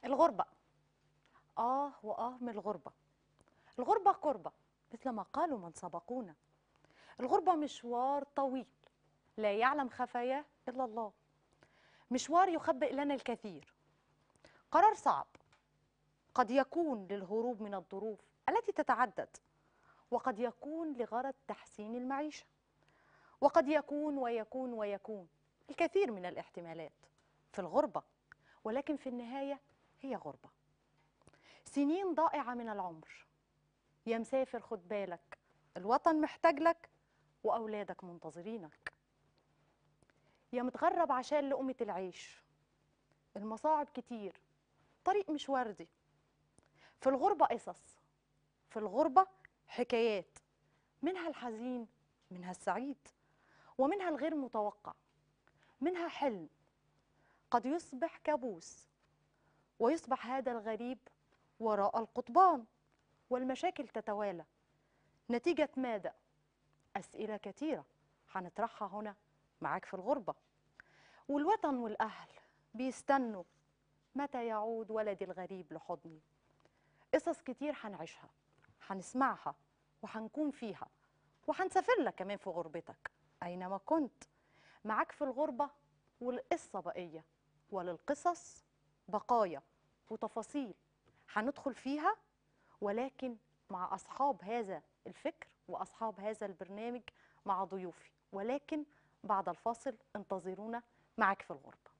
الغربة آه وآه من الغربة الغربة قربة مثل ما قالوا من سبقونا الغربة مشوار طويل لا يعلم خفاياه إلا الله مشوار يخبئ لنا الكثير قرار صعب قد يكون للهروب من الظروف التي تتعدد وقد يكون لغرض تحسين المعيشة وقد يكون ويكون ويكون الكثير من الاحتمالات في الغربة ولكن في النهاية هي غربة سنين ضائعة من العمر يا مسافر خد بالك الوطن محتاج لك وأولادك منتظرينك يا متغرب عشان لقمة العيش المصاعب كتير طريق مش وردي في الغربة قصص في الغربة حكايات منها الحزين منها السعيد ومنها الغير متوقع منها حلم قد يصبح كابوس ويصبح هذا الغريب وراء القضبان والمشاكل تتوالى نتيجة ماذا؟ أسئلة كتيرة هنطرحها هنا معاك في الغربة والوطن والأهل بيستنوا متى يعود ولدي الغريب لحضني قصص كتير هنعيشها هنسمعها وهنكون فيها وهنسافر لك كمان في غربتك أينما كنت معاك في الغربة والقصة بقية وللقصص بقايا وتفاصيل هندخل فيها ولكن مع أصحاب هذا الفكر وأصحاب هذا البرنامج مع ضيوفي ولكن بعد الفاصل انتظرونا معك في الغربة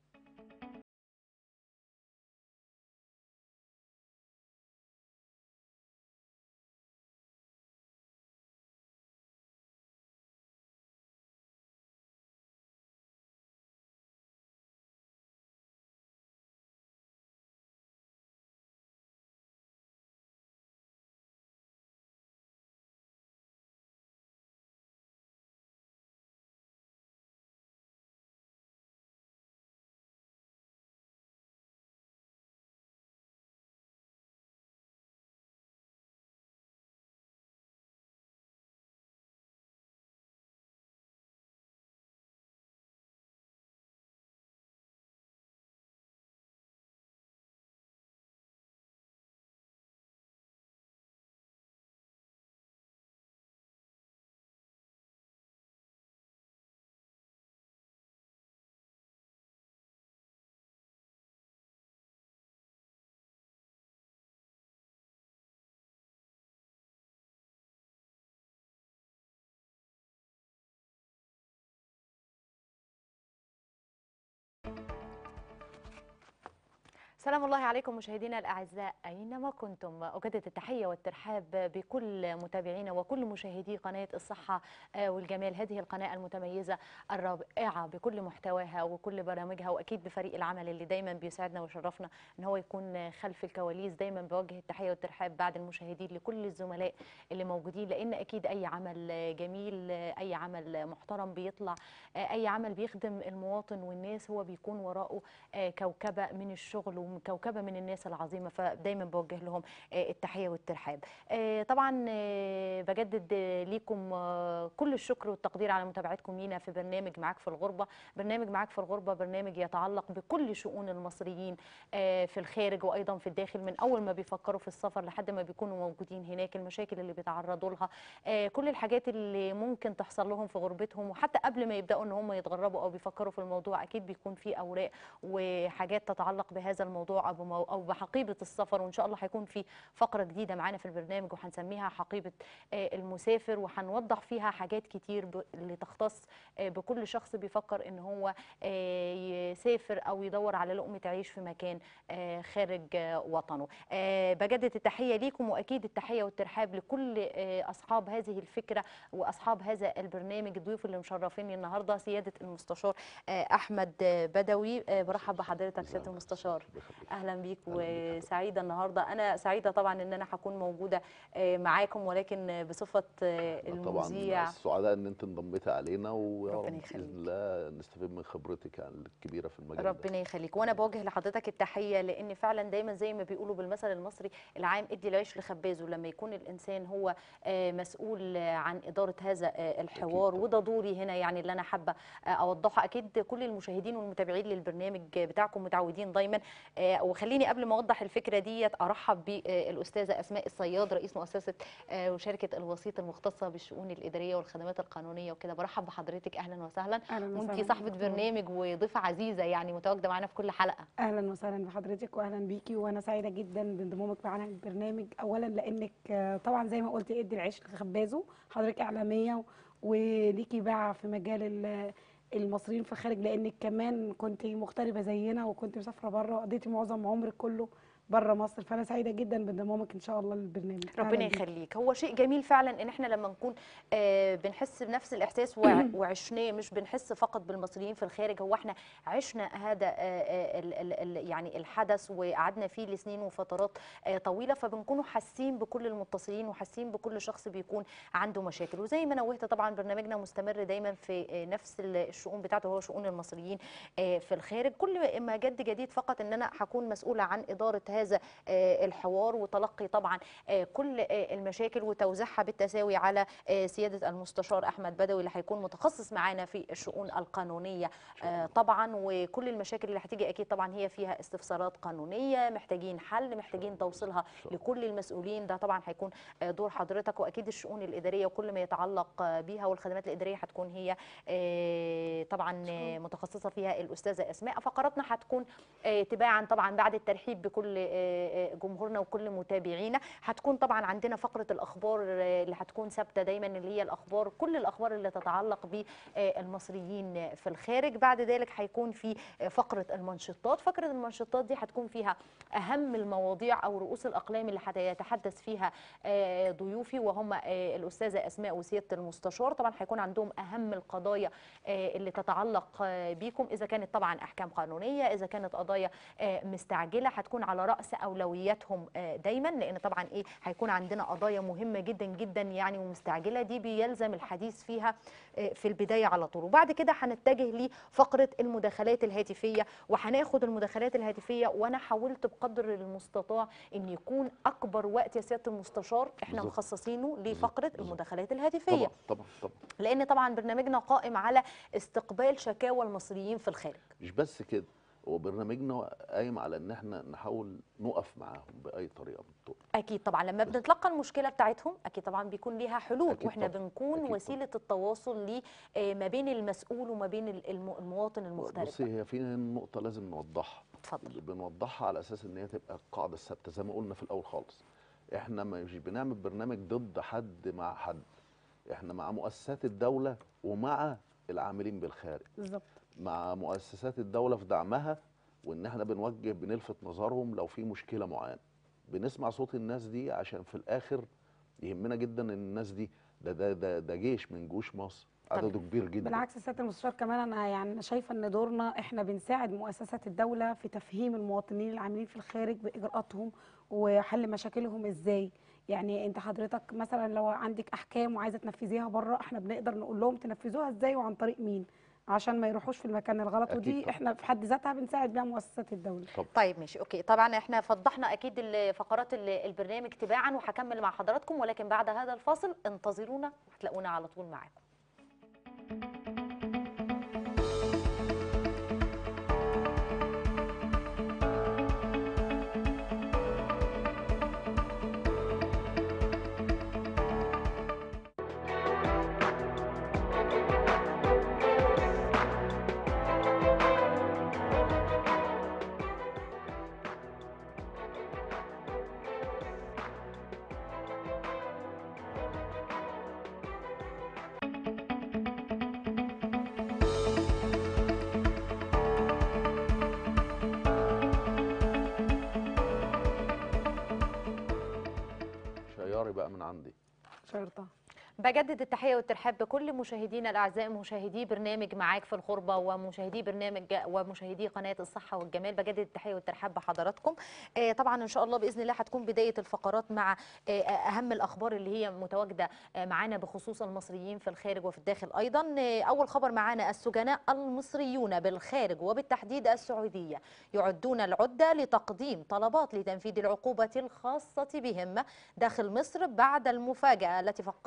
سلام الله عليكم مشاهدينا الاعزاء اينما كنتم اجدد التحيه والترحاب بكل متابعينا وكل مشاهدي قناه الصحه آه، والجمال هذه القناه المتميزه الرائعه بكل محتواها وكل برامجها واكيد بفريق العمل اللي دايما بيسعدنا ويشرفنا ان هو يكون خلف الكواليس دايما بوجه التحيه والترحاب بعد المشاهدين لكل الزملاء اللي موجودين لان اكيد اي عمل جميل اي عمل محترم بيطلع اي عمل بيخدم المواطن والناس هو بيكون وراءه آه، كوكبه من الشغل وكوكبه من الناس العظيمه فدايما بوجه لهم آه، التحيه والترحاب آه، طبعا آه، بجدد آه، ليكم آه، كل الشكر والتقدير على متابعتكم لينا في برنامج معاك في الغربه برنامج معاك في الغربه برنامج يتعلق بكل شؤون المصريين آه، في الخارج وايضا في الداخل من اول ما بيفكروا في السفر لحد ما بيكونوا موجودين هناك المشاكل اللي بيتعرضوا لها آه، كل الحاجات اللي ممكن تحصل لهم في غربتهم وحتى قبل ما يبداوا ان هم يتغربوا او بيفكروا في الموضوع اكيد بيكون في اوراق وحاجات تتعلق بهذا الموضوع او بمو- او بحقيبه السفر وان شاء الله هيكون في فقره جديده معانا في البرنامج وهنسميها حقيبه آه، المسافر وهنوضح فيها حاجات كتير ب- اللي تختص آه، بكل شخص بيفكر ان هو آه، يسافر او يدور على لقمه عيش في مكان آه، خارج آه، وطنه آه، بجدد التحيه ليكم واكيد التحيه والترحاب لكل آه، اصحاب هذه الفكره واصحاب هذا البرنامج الضيوف اللي مشرفيني النهارده سياده المستشار آه، احمد آه، بدوي آه، برحب بحضرتك سياده المستشار اهلا بيك وسعيده النهارده انا سعيده طبعا ان انا هكون موجوده آه، معاكم ولكن آه، بصفه آه، المذيع طبعا سعداء ان انت انضميتي علينا ويا ربنا رب يخليك. باذن الله نستفيد من خبرتك الكبيره في المجال ده. ربنا يخليك وانا بوجه لحضرتك التحيه لان فعلا دايما زي ما بيقولوا بالمثل المصري العام ادي العيش لخبازه لما يكون الانسان هو آه، مسؤول آه، عن اداره هذا آه، الحوار طبعاً. وده دوري هنا يعني اللي انا حابه آه، اوضحه اكيد كل المشاهدين والمتابعين للبرنامج بتاعكم متعودين دايما آه، وخليني قبل ما اوضح الفكره ديت ارحب بالاستاذه اسماء الصياد رئيس مؤسسه آه، وشركه الوسيط المختصه بالشؤون الاداريه والخدمات القانونيه وكده برحب بحضرتك اهلا وسهلا اهلا وانتي وسهلا صاحبه دكتور. برنامج وضيفه عزيزه يعني متواجده معانا في كل حلقه اهلا وسهلا بحضرتك واهلا بيكي وانا سعيده جدا بانضمامك معانا في البرنامج اولا لانك آه، طبعا زي ما قلتي ادي العيش لخبازه حضرتك اعلاميه وليكي باع في مجال ال- المصريين في الخارج لانك كمان كنت مغتربه زينا وكنت مسافره بره وقضيتي معظم عمرك كله بره مصر فانا سعيده جدا بانضمامك ان شاء الله للبرنامج أهلاً ربنا بيكي. يخليك هو شيء جميل فعلا ان احنا لما نكون آه، بنحس بنفس الاحساس وع- وعشناه مش بنحس فقط بالمصريين في الخارج هو احنا عشنا هذا آه، آه، ال- ال- ال- يعني الحدث وقعدنا فيه لسنين وفترات آه، طويله فبنكونوا حاسين بكل المتصلين وحاسين بكل شخص بيكون عنده مشاكل وزي ما نوهت طبعا برنامجنا مستمر دايما في آه، نفس ال- الشؤون بتاعته هو شؤون المصريين آه، في الخارج كل ما جد جديد فقط ان انا هكون مسؤوله عن اداره هذا آه، الحوار وتلقي طبعا آه، كل آه، المشاكل وتوزيعها بالتساوي على آه، سياده المستشار احمد بدوي اللي هيكون متخصص معانا في الشؤون القانونيه آه، طبعا وكل المشاكل اللي هتيجي اكيد طبعا هي فيها استفسارات قانونيه محتاجين حل محتاجين توصيلها شاء الله. لكل المسؤولين ده طبعا هيكون آه، دور حضرتك واكيد الشؤون الاداريه وكل ما يتعلق آه، بيها والخدمات الاداريه هتكون هي آه، طبعا آه، متخصصه فيها الاستاذه اسماء فقراتنا هتكون آه، تباعا طبعا بعد الترحيب بكل آه، آه، جمهورنا وكل متابعينا هتكون طبعا عندنا فقره الاخبار آه، اللي هتكون ثابته دايما اللي هي الاخبار كل الاخبار اللي تتعلق بالمصريين في الخارج بعد ذلك هيكون في آه، فقره المنشطات فقره المنشطات دي هتكون فيها اهم المواضيع او رؤوس الاقلام اللي هيتحدث فيها آه، ضيوفي وهم آه، الاستاذه اسماء وسياده المستشار طبعا هيكون عندهم اهم القضايا آه، اللي تتعلق آه، بيكم اذا كانت طبعا احكام قانونيه اذا كانت قضايا آه، مستعجله هتكون على راس اولوياتهم آه، دايما لان طبعا ايه هيكون عندنا قضايا مهمه جدا جدا يعني ومستعجله دي بيلزم الحديث فيها آه، في البدايه على طول وبعد كده هنتجه لفقره المداخلات الهاتفيه وهناخد المداخلات الهاتفيه وانا حاولت بقدر المستطاع ان يكون اكبر وقت يا سياده المستشار احنا بالظبط. مخصصينه بالظبط. لفقره بالظبط. المداخلات الهاتفيه طبعا طبعا طبعا لان طبعا برنامجنا قائم على استقبال شكاوى المصريين في الخارج مش بس كده هو برنامجنا قايم على ان احنا نحاول نقف معاهم باي طريقه من الطرق اكيد طبعا لما بنتلقى المشكله بتاعتهم اكيد طبعا بيكون ليها حلول أكيد واحنا طبعاً. بنكون أكيد وسيله التواصل ل آه، ما بين المسؤول وما بين ال- الم- المواطن المغترب بصي هي في نقطه لازم نوضحها اتفضل بنوضحها على اساس ان هي تبقى القاعده الثابته زي ما قلنا في الاول خالص احنا مش بنعمل برنامج ضد حد مع حد احنا مع مؤسسات الدوله ومع العاملين بالخارج بالظبط مع مؤسسات الدوله في دعمها وان احنا بنوجه بنلفت نظرهم لو في مشكله معينه بنسمع صوت الناس دي عشان في الاخر يهمنا جدا ان الناس دي ده ده ده, ده جيش من جيوش مصر عدده طبعاً. كبير جدا بالعكس سياده المستشار كمان انا يعني شايفه ان دورنا احنا بنساعد مؤسسات الدوله في تفهيم المواطنين العاملين في الخارج باجراءاتهم وحل مشاكلهم ازاي يعني انت حضرتك مثلا لو عندك احكام وعايزه تنفذيها بره احنا بنقدر نقول لهم تنفذوها ازاي وعن طريق مين عشان ما يروحوش في المكان الغلط أكيد ودي طبعاً. احنا في حد ذاتها بنساعد بيها مؤسسات الدوله طيب ماشي اوكي طبعا احنا فضحنا اكيد ال- فقرات ال- البرنامج تباعا وهكمل مع حضراتكم ولكن بعد هذا الفاصل انتظرونا هتلاقونا على طول معاكم شياري بقى من عندي شرطه بجدد التحيه والترحاب بكل مشاهدينا الاعزاء مشاهدي برنامج معاك في الغربه ومشاهدي برنامج ومشاهدي قناه الصحه والجمال بجدد التحيه والترحاب بحضراتكم آه، طبعا ان شاء الله باذن الله هتكون بدايه الفقرات مع آه، اهم الاخبار اللي هي متواجده آه، معانا بخصوص المصريين في الخارج وفي الداخل ايضا آه، اول خبر معانا السجناء المصريون بالخارج وبالتحديد السعوديه يعدون العده لتقديم طلبات لتنفيذ العقوبه الخاصه بهم داخل مصر بعد المفاجاه التي فق... التي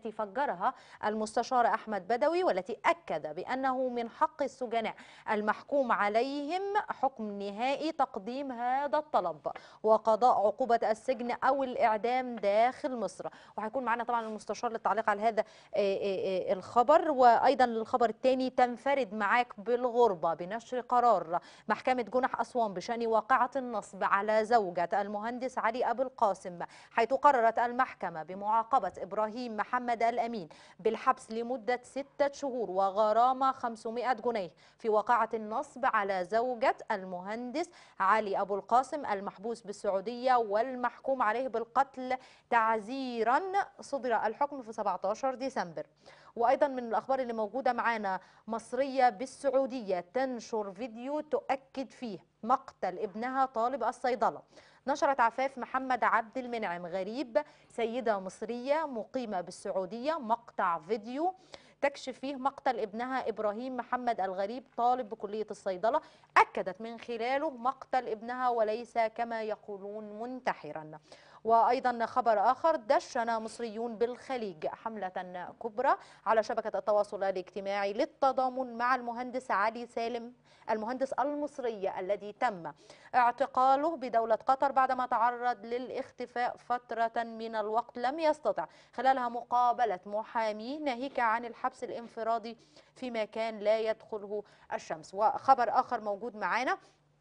التي فجرها المستشار أحمد بدوي والتي أكد بأنه من حق السجناء المحكوم عليهم حكم نهائي تقديم هذا الطلب وقضاء عقوبة السجن أو الإعدام داخل مصر وهيكون معنا طبعا المستشار للتعليق على هذا آه، آه، آه، الخبر وأيضا الخبر الثاني تنفرد معاك بالغربة بنشر قرار محكمة جنح أسوان بشأن واقعة النصب على زوجة المهندس علي أبو القاسم حيث قررت المحكمة بمعاقبة إبراهيم محمد الأمين بالحبس لمدة ستة شهور وغرامة 500 جنيه في واقعة النصب على زوجة المهندس علي أبو القاسم المحبوس بالسعودية والمحكوم عليه بالقتل تعزيرا صدر الحكم في 17 ديسمبر وايضا من الاخبار اللي موجوده معانا مصريه بالسعوديه تنشر فيديو تؤكد فيه مقتل ابنها طالب الصيدله نشرت عفاف محمد عبد المنعم غريب سيده مصريه مقيمه بالسعوديه مقطع فيديو تكشف فيه مقتل ابنها ابراهيم محمد الغريب طالب بكليه الصيدله اكدت من خلاله مقتل ابنها وليس كما يقولون منتحرا وايضا خبر اخر دشن مصريون بالخليج حمله كبرى على شبكه التواصل الاجتماعي للتضامن مع المهندس علي سالم المهندس المصري الذي تم اعتقاله بدوله قطر بعدما تعرض للاختفاء فتره من الوقت لم يستطع خلالها مقابله محاميه ناهيك عن الحبس الانفرادي في مكان لا يدخله الشمس وخبر اخر موجود معانا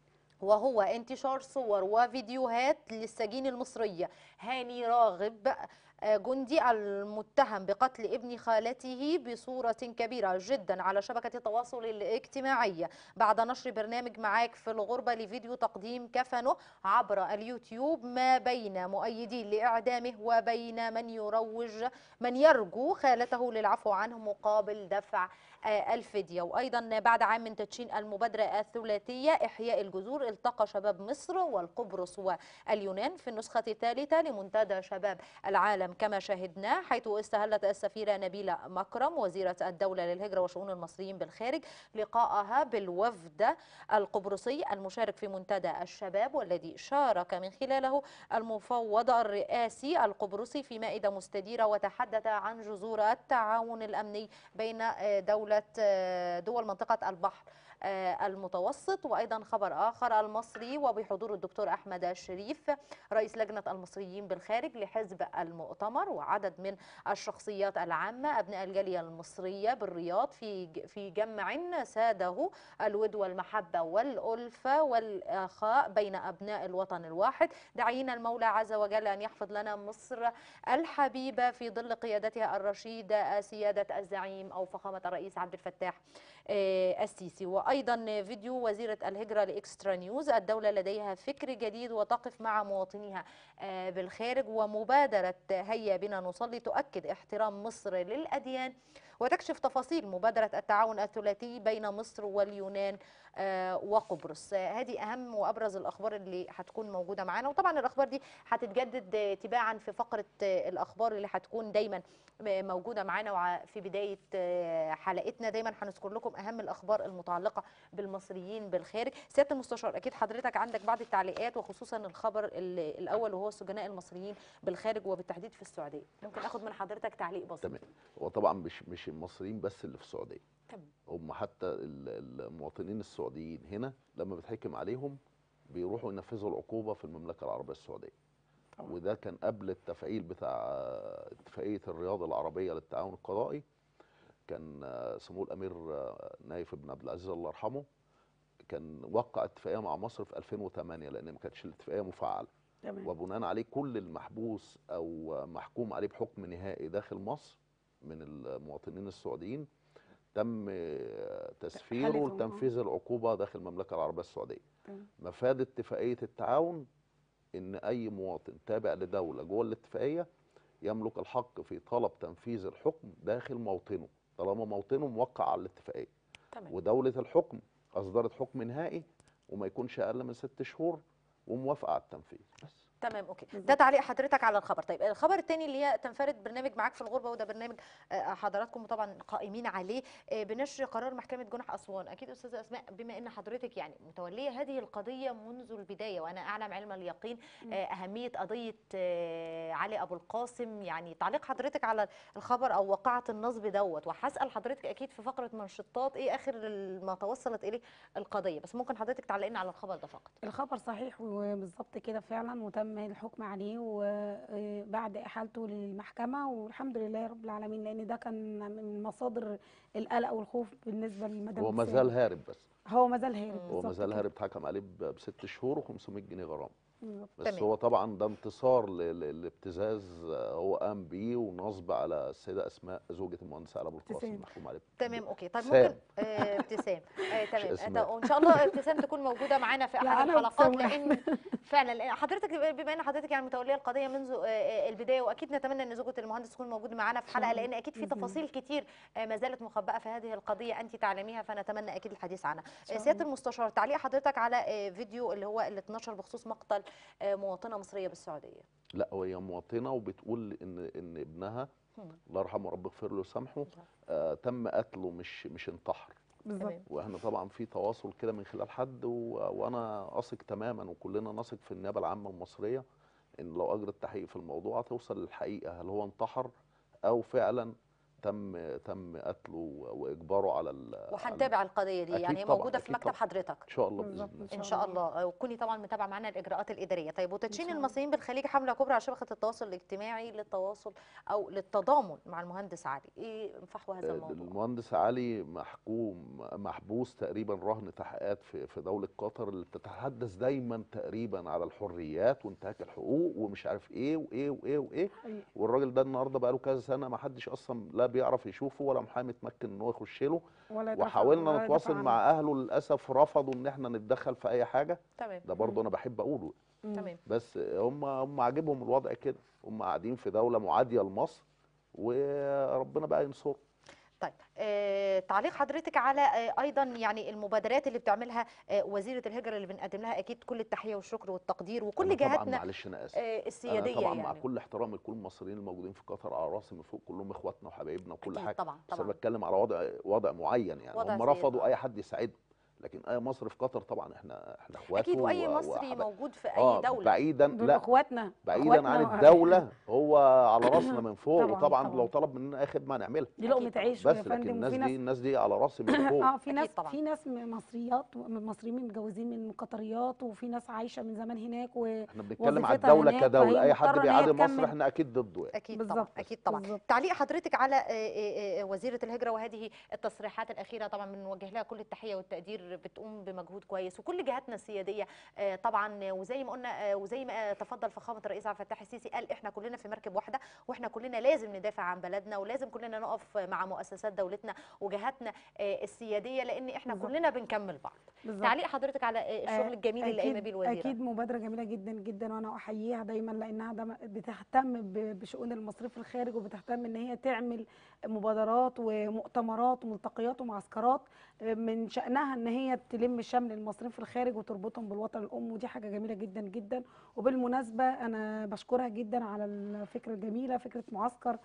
وهو انتشار صور وفيديوهات للسجين المصرية هاني راغب آه، جندي المتهم بقتل ابن خالته بصورة كبيرة جدا على شبكة التواصل الاجتماعي بعد نشر برنامج معاك في الغربة لفيديو تقديم كفنه عبر اليوتيوب ما بين مؤيدين لإعدامه وبين من يروج من يرجو خالته للعفو عنه مقابل دفع آه، الفدية وأيضا بعد عام من تدشين المبادرة الثلاثية إحياء الجذور التقى شباب مصر والقبرص واليونان في النسخة الثالثة لمنتدى شباب العالم كما شاهدنا حيث استهلت السفيرة نبيلة مكرم وزيرة الدولة للهجرة وشؤون المصريين بالخارج لقاءها بالوفد القبرصي المشارك في منتدى الشباب والذي شارك من خلاله المفوض الرئاسي القبرصي في مائدة مستديرة وتحدث عن جذور التعاون الأمني بين آه، دولة آه، دول منطقة البحر آه، المتوسط وايضا خبر اخر المصري وبحضور الدكتور احمد الشريف رئيس لجنه المصريين بالخارج لحزب المؤتمر وعدد من الشخصيات العامه ابناء الجاليه المصريه بالرياض في ج- في جمع ساده الود والمحبه والالفه والاخاء بين ابناء الوطن الواحد داعين المولى عز وجل ان يحفظ لنا مصر الحبيبه في ظل قيادتها الرشيده سياده الزعيم او فخامه الرئيس عبد الفتاح آه، السيسي وايضا فيديو وزيره الهجره لاكسترا نيوز الدوله لديها فكر جديد وتقف مع مواطنيها آه، بالخارج ومبادره هيا بنا نصلي تؤكد احترام مصر للاديان وتكشف تفاصيل مبادره التعاون الثلاثي بين مصر واليونان آه، وقبرص آه، هذه اهم وابرز الاخبار اللي هتكون موجوده معانا وطبعا الاخبار دي هتتجدد آه، تباعا في فقره آه، الاخبار اللي هتكون دايما موجوده معانا وع- في بدايه آه، حلقتنا دايما هنذكر لكم اهم الاخبار المتعلقه بالمصريين بالخارج سياده المستشار اكيد حضرتك عندك بعض التعليقات وخصوصا الخبر ال- الاول وهو السجناء المصريين بالخارج وبالتحديد في السعوديه ممكن اخد من حضرتك تعليق بسيط تمام هو طبعا مش مش المصريين بس اللي في السعوديه تمام هم حتى ال- المواطنين السعوديين هنا لما بتحكم عليهم بيروحوا ينفذوا العقوبه في المملكه العربيه السعوديه طبعا. وده كان قبل التفعيل بتاع اتفاقيه الرياض العربيه للتعاون القضائي كان آه، سمو الامير آه، نايف بن عبد العزيز الله يرحمه كان وقع اتفاقيه مع مصر في 2008 لان ما كانتش الاتفاقيه مفعله تمام وبناء عليه كل المحبوس او محكوم عليه بحكم نهائي داخل مصر من المواطنين السعوديين تم تسفيره حالتهم، آه. لتنفيذ العقوبه داخل المملكه العربيه السعوديه تمام. مفاد اتفاقيه التعاون ان اي مواطن تابع لدوله جوه الاتفاقيه يملك الحق في طلب تنفيذ الحكم داخل موطنه طالما موطنه موقع على الاتفاقيه تمام ودوله الحكم اصدرت حكم نهائي وما يكونش اقل من ست شهور وموافقه على التنفيذ بس تمام اوكي ده بالظبط. تعليق حضرتك على الخبر طيب الخبر الثاني اللي هي تنفرد برنامج معاك في الغربه وده برنامج آه، حضراتكم طبعا قائمين عليه آه، بنشر قرار محكمه جنح اسوان اكيد استاذه اسماء بما ان حضرتك يعني متوليه هذه القضيه منذ البدايه وانا اعلم علم اليقين آه، اهميه قضيه آه، علي ابو القاسم يعني تعليق حضرتك على الخبر او واقعه النصب دوت وهسال حضرتك اكيد في فقره منشطات ايه اخر ما توصلت اليه القضيه بس ممكن حضرتك تعلقنا على الخبر ده فقط الخبر صحيح وبالظبط كده فعلا وتم الحكم عليه وبعد احالته للمحكمه والحمد لله رب العالمين لان ده كان من مصادر القلق والخوف بالنسبه لمدام هو ما حسين. زال هارب بس هو ما زال هارب هو ما بالظبط زال كده. هارب اتحكم عليه ب- بست شهور و500 جنيه غرامه بالظبط. بس تمام. هو طبعا ده انتصار ل- ل- لابتزاز آه، هو قام بيه ونصب على السيده اسماء زوجة المهندس علي ابو القاسم ابتسام. محكوم عليه تمام اوكي طيب سام. ممكن آه، ابتسام آه تمام اسماء. آه، وان شاء الله ابتسام تكون موجوده معانا في لا، احد أنا الحلقات وابتسام لان فعلا لأن حضرتك بما ان حضرتك يعني متوليه القضيه منذ آه، آه، البدايه واكيد نتمنى ان زوجة المهندس تكون موجوده معانا في إن شاء حلقه الله. لان اكيد في بإذن الله. تفاصيل كتير آه، ما زالت مخبأه في هذه القضيه انت تعلميها فنتمنى اكيد الحديث عنها شاء آه، سياده الله. المستشار تعليق حضرتك على آه، فيديو اللي هو اللي اتنشر بخصوص مقتل آه، مواطنه مصريه بالسعوديه لا هي مواطنه وبتقول ان ان ابنها هم. الله يرحمه رب يغفر له ويسامحه آه تم قتله مش مش انتحر بالظبط تمام واحنا طبعا في تواصل كده من خلال حد و... وانا اثق تماما وكلنا نثق في النيابه العامه المصريه ان لو اجرت تحقيق في الموضوع هتوصل للحقيقه هل هو انتحر او فعلا تم تم قتله واجباره على ال... على- وهنتابع القضيه دي أكيد يعني هي طبعاً، موجوده في أكيد مكتب طبعاً. حضرتك ان شاء الله بالظبط، باذن الله إن ان شاء شاء الله وكوني طبعا متابعه معانا الاجراءات الاداريه طيب وتدشين شاء الله. المصريين بالخليج حمله كبرى على شبكه التواصل الاجتماعي للتواصل او للتضامن مع المهندس علي ايه فحوى هذا آه، الموضوع المهندس علي محكوم محبوس تقريبا رهن تحقيقات في في دوله قطر اللي بتتحدث دايما تقريبا على الحريات وانتهاك الحقوق ومش عارف ايه وايه وايه وايه حقيقي. والراجل ده النهارده بقى له كذا سنه ما حدش اصلا لا بيعرف يشوفه ولا محامي اتمكن ان هو يخش له ولا يدافع- وحاولنا ولا نتواصل يدافع مع اهله للاسف رفضوا ان احنا نتدخل في اي حاجه تمام ده برضه انا بحب اقوله عنه. تمام بس هم هم عاجبهم الوضع كده هم قاعدين في دوله معاديه لمصر وربنا بقى ينصره طيب آه تعليق حضرتك على آه ايضا يعني المبادرات اللي بتعملها آه وزيره الهجره اللي بنقدم لها اكيد كل التحيه والشكر والتقدير وكل أنا طبعا جهاتنا معلش انا اسف آه انا السياديه طبعا مع يعني كل احترامي لكل المصريين الموجودين في قطر على راسي من فوق كلهم اخواتنا وحبايبنا وكل أكيد حاجه طبعا بس انا طبعا بتكلم على وضع وضع معين يعني وضع هم سيء رفضوا طبعاً. اي حد يساعدهم لكن اي مصر في قطر طبعا احنا احنا اخوات اكيد واي و- مصري وحبايب. موجود في اي اه دوله بعيدا دول لا اخواتنا بعيدا عن أخواتنا. الدوله هو على راسنا من فوق طبعاً، وطبعا طبعاً. لو طلب مننا اي خدمه هنعملها دي أكيد لقمه طبعاً. عيش يا بس لكن فندم الناس وفي دي ناس الناس دي على راسي من فوق اه في أكيد ناس طبعاً. في ناس م- مصريات من مصريين متجوزين من قطريات وفي ناس عايشه من زمان هناك و احنا بنتكلم على وظيفتها الدوله هناك، كدوله فهي اي حد مضطرة إن هي بيعادي مصر تكمل. احنا اكيد ضده يعني اكيد طبعا بالظبط، اكيد طبعا بالظبط. تعليق حضرتك على آه، آه، آه، وزيره الهجره وهذه التصريحات الاخيره طبعا بنوجه لها كل التحيه والتقدير بتقوم بمجهود كويس وكل جهاتنا السياديه آه، طبعا وزي ما قلنا آه، وزي ما آه، تفضل فخامه الرئيس عبد الفتاح السيسي قال احنا كلنا في مركب واحده واحنا كلنا لازم ندافع عن بلدنا ولازم كلنا نقف مع مؤسسات دولتنا وجهاتنا آه، السياديه لان احنا بالظبط. كلنا بنكمل بعض بالظبط تعليق حضرتك على آه، الشغل آه، الجميل اللي قايمه أكيد- بيه الوزيره اكيد مبادره جميله جدا جدا وانا احييها دايما لانها دم- بتهتم ب- بشؤون المصريين في الخارج وبتهتم ان هي تعمل مبادرات ومؤتمرات وملتقيات ومعسكرات آه، من شانها ان هي تلم شمل المصريين في الخارج وتربطهم بالوطن الام ودي حاجه جميله جدا جدا وبالمناسبه انا بشكرها جدا على الفكره الجميله فكره معسكر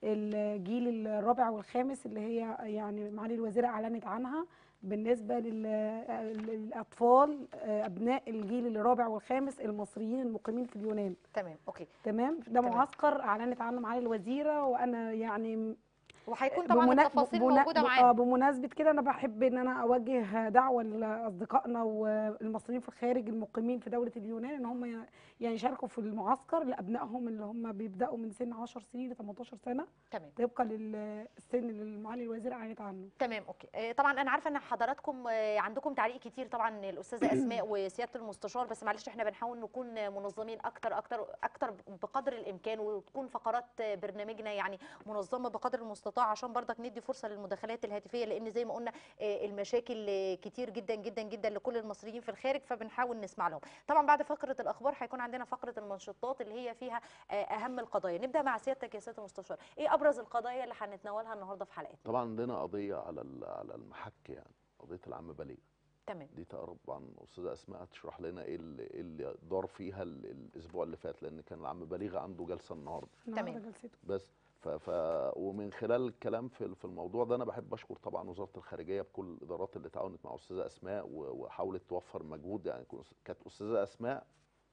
الجيل الرابع والخامس اللي هي يعني معالي الوزيره اعلنت عنها بالنسبه لل- للاطفال آه، ابناء الجيل الرابع والخامس المصريين المقيمين في اليونان تمام اوكي تمام ده تمام. معسكر اعلنت عنه معالي الوزيره وانا يعني وهيكون طبعا بمنا- التفاصيل بمنا- موجوده ب- معانا آه، بمناسبه كده انا بحب ان انا اوجه دعوه لاصدقائنا والمصريين في الخارج المقيمين في دوله اليونان ان هم ي- يعني يشاركوا في المعسكر لابنائهم اللي هم بيبداوا من سن 10 سنين ل 18 سنه تمام طبقا للسن اللي المعالي الوزيره اعلنت عنه تمام اوكي آه، طبعا انا عارفه ان حضراتكم آه، عندكم تعليق كتير طبعا الاستاذه اسماء وسياده المستشار بس معلش احنا بنحاول نكون منظمين اكتر اكتر اكتر بقدر الامكان وتكون فقرات آه، برنامجنا يعني منظمه بقدر المستطاع عشان برضك ندي فرصه للمداخلات الهاتفيه لان زي ما قلنا آه، المشاكل آه، كتير جدا جدا جدا لكل المصريين في الخارج فبنحاول نسمع لهم طبعا بعد فقره الاخبار هيكون عندنا فقره المنشطات اللي هي فيها آه، اهم القضايا نبدا مع سيادتك يا سياده المستشار ايه ابرز القضايا اللي هنتناولها النهارده في حلقتنا طبعا عندنا قضيه على ال- على المحك يعني قضيه العم بليغ تمام دي طبعا استاذه اسماء هتشرح لنا ايه اللي, إيه اللي دار فيها ال- الاسبوع اللي فات لان كان العم بليغ عنده جلسه النهارده النهارده تمام. جلسته بس ف ف ومن خلال الكلام في في الموضوع ده انا بحب اشكر طبعا وزاره الخارجيه بكل الادارات اللي تعاونت مع استاذه اسماء و- وحاولت توفر مجهود يعني كنت- كانت استاذه اسماء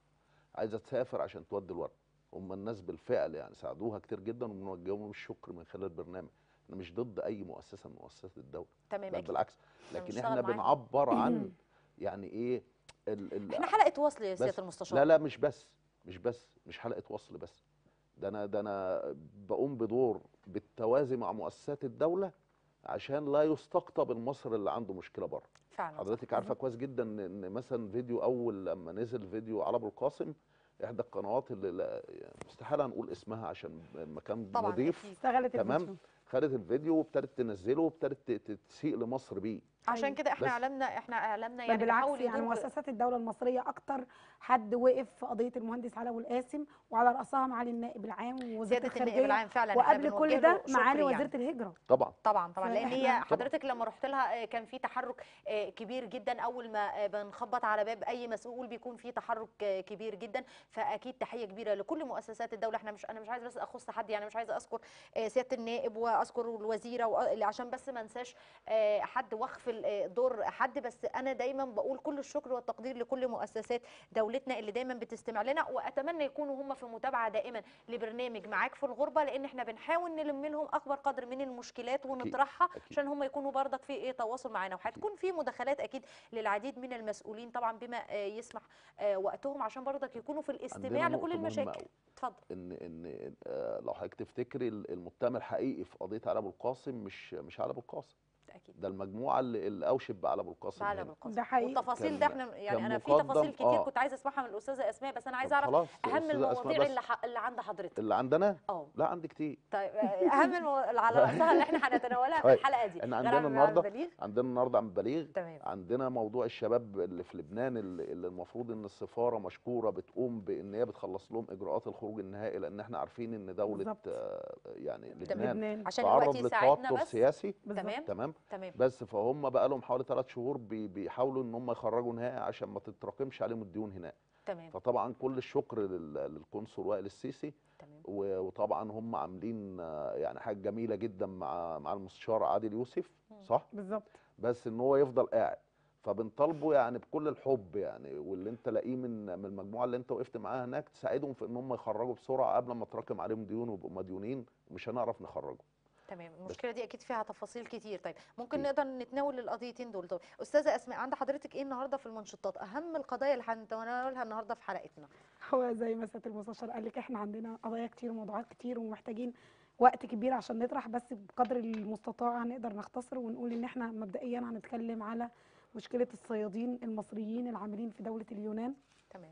عايزه تسافر عشان تودي الورق هم الناس بالفعل يعني ساعدوها كتير جدا وبنوجه لهم الشكر من خلال البرنامج انا مش ضد اي مؤسسه من مؤسسات الدوله تمام بل اكيد بالعكس إحنا لكن بنشتغل احنا معاهم. بنعبر عن يعني ايه ال ال احنا حلقه وصل يا سياده بس المستشار لا لا مش بس مش بس مش حلقه وصل بس ده انا ده انا بقوم بدور بالتوازي مع مؤسسات الدوله عشان لا يستقطب المصري اللي عنده مشكله بره فعلا صح. حضرتك عارفه كويس جدا ان إن مثلا فيديو اول لما نزل فيديو على ابو القاسم احدى القنوات اللي لا يعني استحاله نقول اسمها عشان المكان طبعا نضيف أكيد. اشتغلت تمام الفيديو. خدت الفيديو وابتدت تنزله وابتدت ت- تسيء لمصر بيه عشان أيوة. كده احنا بس. اعلامنا احنا اعلامنا بل يعني بالعكس بيحاول يعني يدور مؤسسات الدوله المصريه اكتر حد وقف في قضيه المهندس علي ابو القاسم وعلى راسها معالي النائب العام ووزاره سياده النائب الخارجيه العام فعلا إحنا وقبل بنوجه كل له ده شكر معالي يعني. وزيره الهجره طبعا طبعا طبعا لان هي فإحنا- حضرتك لما رحت لها آه، كان في تحرك آه، كبير جدا اول ما آه، بنخبط على باب اي مسؤول بيكون في تحرك آه، كبير جدا فاكيد تحيه كبيره لكل مؤسسات الدوله احنا مش انا مش عايزه بس اخص حد يعني مش عايزه اذكر آه، سياده النائب واذكر الوزيره وأ- عشان بس ما انساش آه، حد واغفل آه، دور حد بس انا دايما بقول كل الشكر والتقدير لكل مؤسسات دولتنا اللي دايما بتستمع لنا واتمنى يكونوا هم في متابعه دائما لبرنامج معاك في الغربه لان احنا بنحاول نلم لهم اكبر قدر من المشكلات ونطرحها أكيد. عشان هم يكونوا برضك في ايه تواصل معانا وهتكون في مداخلات اكيد للعديد من المسؤولين طبعا بما آه، يسمح آه، وقتهم عشان برضك يكونوا في الاستماع عندنا لكل نقطة مهمة المشاكل أوي. اتفضل ان ان آه، لو حضرتك تفتكري ال- المتهم الحقيقي في قضيه علي ابو القاسم مش مش علي ابو القاسم اكيد ده المجموعه اللي, اللي اوشت بعلي ابو القاسم تعالى هنا. بالقاسم ده حقيقي. والتفاصيل ده كان- احنا يعني كان انا في مقدم- تفاصيل كتير آه. كنت عايزه اسمعها من الاستاذه اسماء بس انا عايزه طب اعرف خلاص، اهم أستاذة أسماء المواضيع بس. اللي ح- اللي عند حضرتك اللي عندنا اه لا عندي كتير طيب آه، اهم المو... اللي على راسها اللي احنا هنتناولها في طيب، الحلقه دي احنا غير عندنا عن النهارده البليغ عندنا النهارده عم بليغ تمام عندنا موضوع الشباب اللي في لبنان اللي اللي المفروض ان السفاره مشكوره بتقوم بان هي بتخلص لهم اجراءات الخروج النهائي لان احنا عارفين ان دوله بالظبط. آه، يعني تمام. لبنان لبنان عشان تعرض الوقت يساعدنا للتوتر بس سياسي بالظبط. تمام تمام تمام بس فهم بقى لهم حوالي ثلاث شهور بي- بيحاولوا ان هم يخرجوا نهائي عشان ما تتراكمش عليهم الديون هناك تمام فطبعا كل الشكر لل- للقنصل وائل السيسي تمام و- وطبعا هم عاملين آه، يعني حاجه جميله جدا مع مع المستشار عادل يوسف مم. صح بالظبط بس ان هو يفضل قاعد فبنطالبه يعني بكل الحب يعني واللي انت لاقيه من من المجموعه اللي انت وقفت معاها هناك تساعدهم في ان هم يخرجوا بسرعه قبل ما تراكم عليهم ديون ويبقوا مديونين ومش هنعرف نخرجهم تمام المشكله دي اكيد فيها تفاصيل كتير طيب ممكن أكيد. نقدر نتناول القضيتين دول طب استاذه اسماء عند حضرتك ايه النهارده في المنشطات اهم القضايا اللي هنتناولها النهارده في حلقتنا هو زي ما سياده المستشار قال لك احنا عندنا قضايا كتير وموضوعات كتير ومحتاجين وقت كبير عشان نطرح بس بقدر المستطاع هنقدر نختصر ونقول ان احنا مبدئيا هنتكلم على مشكله الصيادين المصريين العاملين في دوله اليونان تمام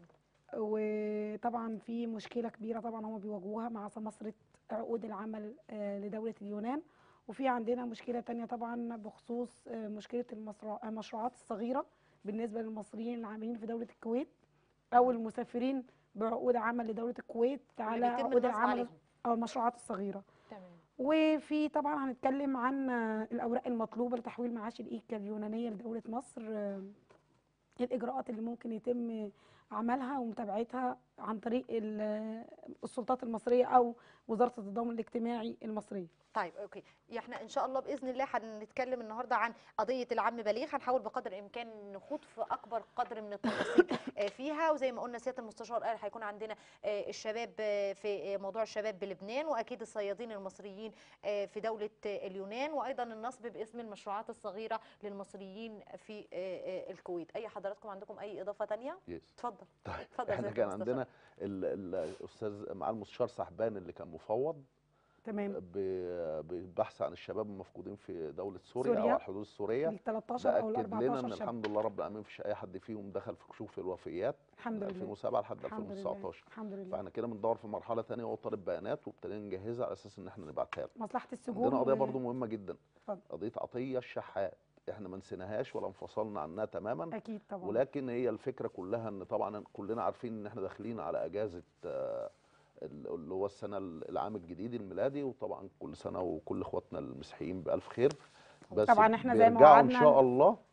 وطبعا في مشكله كبيره طبعا هم بيواجهوها مع سمسره عقود العمل آه، لدوله اليونان وفي عندنا مشكله تانية طبعا بخصوص آه، مشكله المشروع- المشروعات الصغيره بالنسبه للمصريين العاملين في دوله الكويت او المسافرين بعقود عمل لدوله الكويت على اللي بيتم عقود النصب العمل عليهم او المشروعات الصغيره تمام وفي طبعا هنتكلم عن آه، الاوراق المطلوبه لتحويل معاش الايكا اليونانيه لدوله مصر آه، الاجراءات اللي ممكن يتم عملها ومتابعتها عن طريق ال- السلطات المصريه او وزاره التضامن الاجتماعي المصريه طيب اوكي احنا ان شاء الله باذن الله هنتكلم النهارده عن قضيه العم بليغ هنحاول بقدر الامكان نخوض في اكبر قدر من التفاصيل آه، فيها وزي ما قلنا سياده المستشار قال هيكون عندنا آه، الشباب آه، في آه، موضوع الشباب بلبنان واكيد الصيادين المصريين آه، في دوله آه، اليونان وايضا النصب باسم المشروعات الصغيره للمصريين في آه، آه، الكويت اي حضراتكم عندكم اي اضافه تانية يس اتفضل طيب اتفضل احنا سيادة كان المستشار. عندنا ال- ال- الاستاذ مع المستشار سحبان اللي كان مفوض تمام ب- بالبحث عن الشباب المفقودين في دوله سوريا, سوريا. او على الحدود السوريه ال 13 او ال ده اكد لنا 14 ان شاب الحمد لله رب العالمين مفيش اي حد فيهم دخل في كشوف الوفيات الحمد من لله 2007 لحد الحمد لله 2019 الحمد لله فاحنا كده بندور في مرحله ثانيه وهو طالب بيانات وابتدينا نجهزها على اساس ان احنا نبعتها له مصلحه السجون عندنا قضيه و- برضو مهمه جدا اتفضل. قضيه عطيه الشحات احنا ما نسيناهاش ولا انفصلنا عنها تماما اكيد طبعا ولكن هي الفكره كلها ان طبعا كلنا عارفين ان احنا داخلين على اجازه آه، ال- اللي هو السنه ال- العام الجديد الميلادي وطبعا كل سنه وكل اخواتنا المسيحيين بالف خير بس طبعاً إحنا زي ما بيرجعوا ان وعدنا شاء الله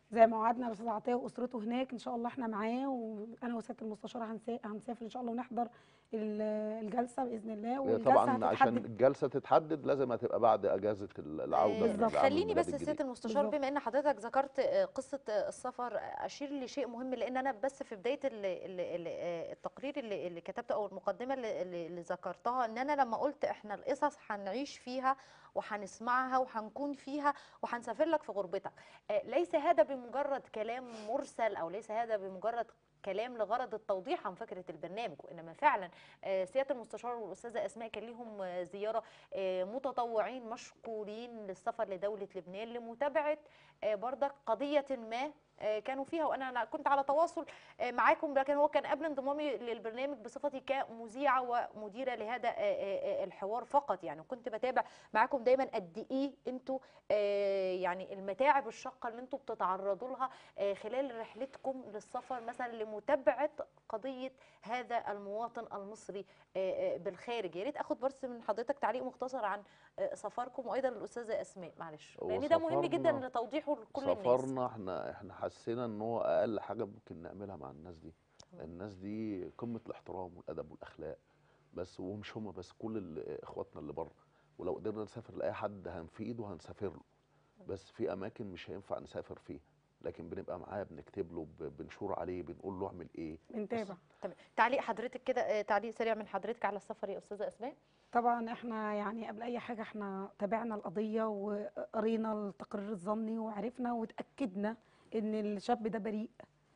زي ما وعدنا الاستاذ عطيه واسرته هناك ان شاء الله احنا معاه وانا وسياده المستشاره هنسا- هنسافر ان شاء الله ونحضر ال- الجلسه باذن الله هي والجلسه طبعا عشان هتتحدد الجلسه تتحدد لازم هتبقى بعد اجازه العوده آه، من بالظبط. العام خليني الميلادي بس الجديد. سياده المستشار بالظبط. بما ان حضرتك ذكرت آه، قصه آه، السفر آه، اشير لشيء مهم لان انا بس في بدايه ال- ال- ال- آه، التقرير اللي اللي كتبته او المقدمه اللي- اللي اللي ذكرتها ان انا لما قلت احنا القصص هنعيش فيها وهنسمعها وهنكون فيها وهنسافر لك في غربتك آه، ليس هذا بمجرد كلام مرسل او ليس هذا بمجرد كلام لغرض التوضيح عن فكره البرنامج وانما فعلا آه، سياده المستشار والاستاذه اسماء كان ليهم آه، زياره آه، متطوعين مشكورين للسفر لدوله لبنان لمتابعه آه، برضك قضيه ما آه، كانوا فيها وانا أنا كنت على تواصل آه، معاكم لكن هو كان قبل انضمامي للبرنامج بصفتي كمذيعه ومديره لهذا آه، آه، آه، الحوار فقط يعني كنت بتابع معاكم دايما قد ايه انتوا آه، يعني المتاعب الشاقه اللي انتوا بتتعرضوا لها آه، خلال رحلتكم للسفر مثلا لمتابعه قضيه هذا المواطن المصري آه، آه، بالخارج يا ريت اخد بس من حضرتك تعليق مختصر عن آه، سفركم وايضا الاستاذه اسماء معلش هو لان ده مهم جدا سفرنا- لتوضيحه لكل الناس سافرنا احنا احنا حسينا ان هو اقل حاجه ممكن نعملها مع الناس دي الناس دي قمه الاحترام والادب والاخلاق بس ومش هم بس كل ال- اخواتنا اللي بره ولو قدرنا نسافر لاي حد هنفيده وهنسافر له بس في اماكن مش هينفع نسافر فيها لكن بنبقى معاه بنكتب له ب- بنشور عليه بنقول له اعمل ايه بنتابع تمام تعليق حضرتك كده آه، تعليق سريع من حضرتك على السفر يا استاذه اسماء طبعا احنا يعني قبل اي حاجه احنا تابعنا القضيه وقرينا التقرير الظني وعرفنا وتاكدنا ان الشاب ده بريء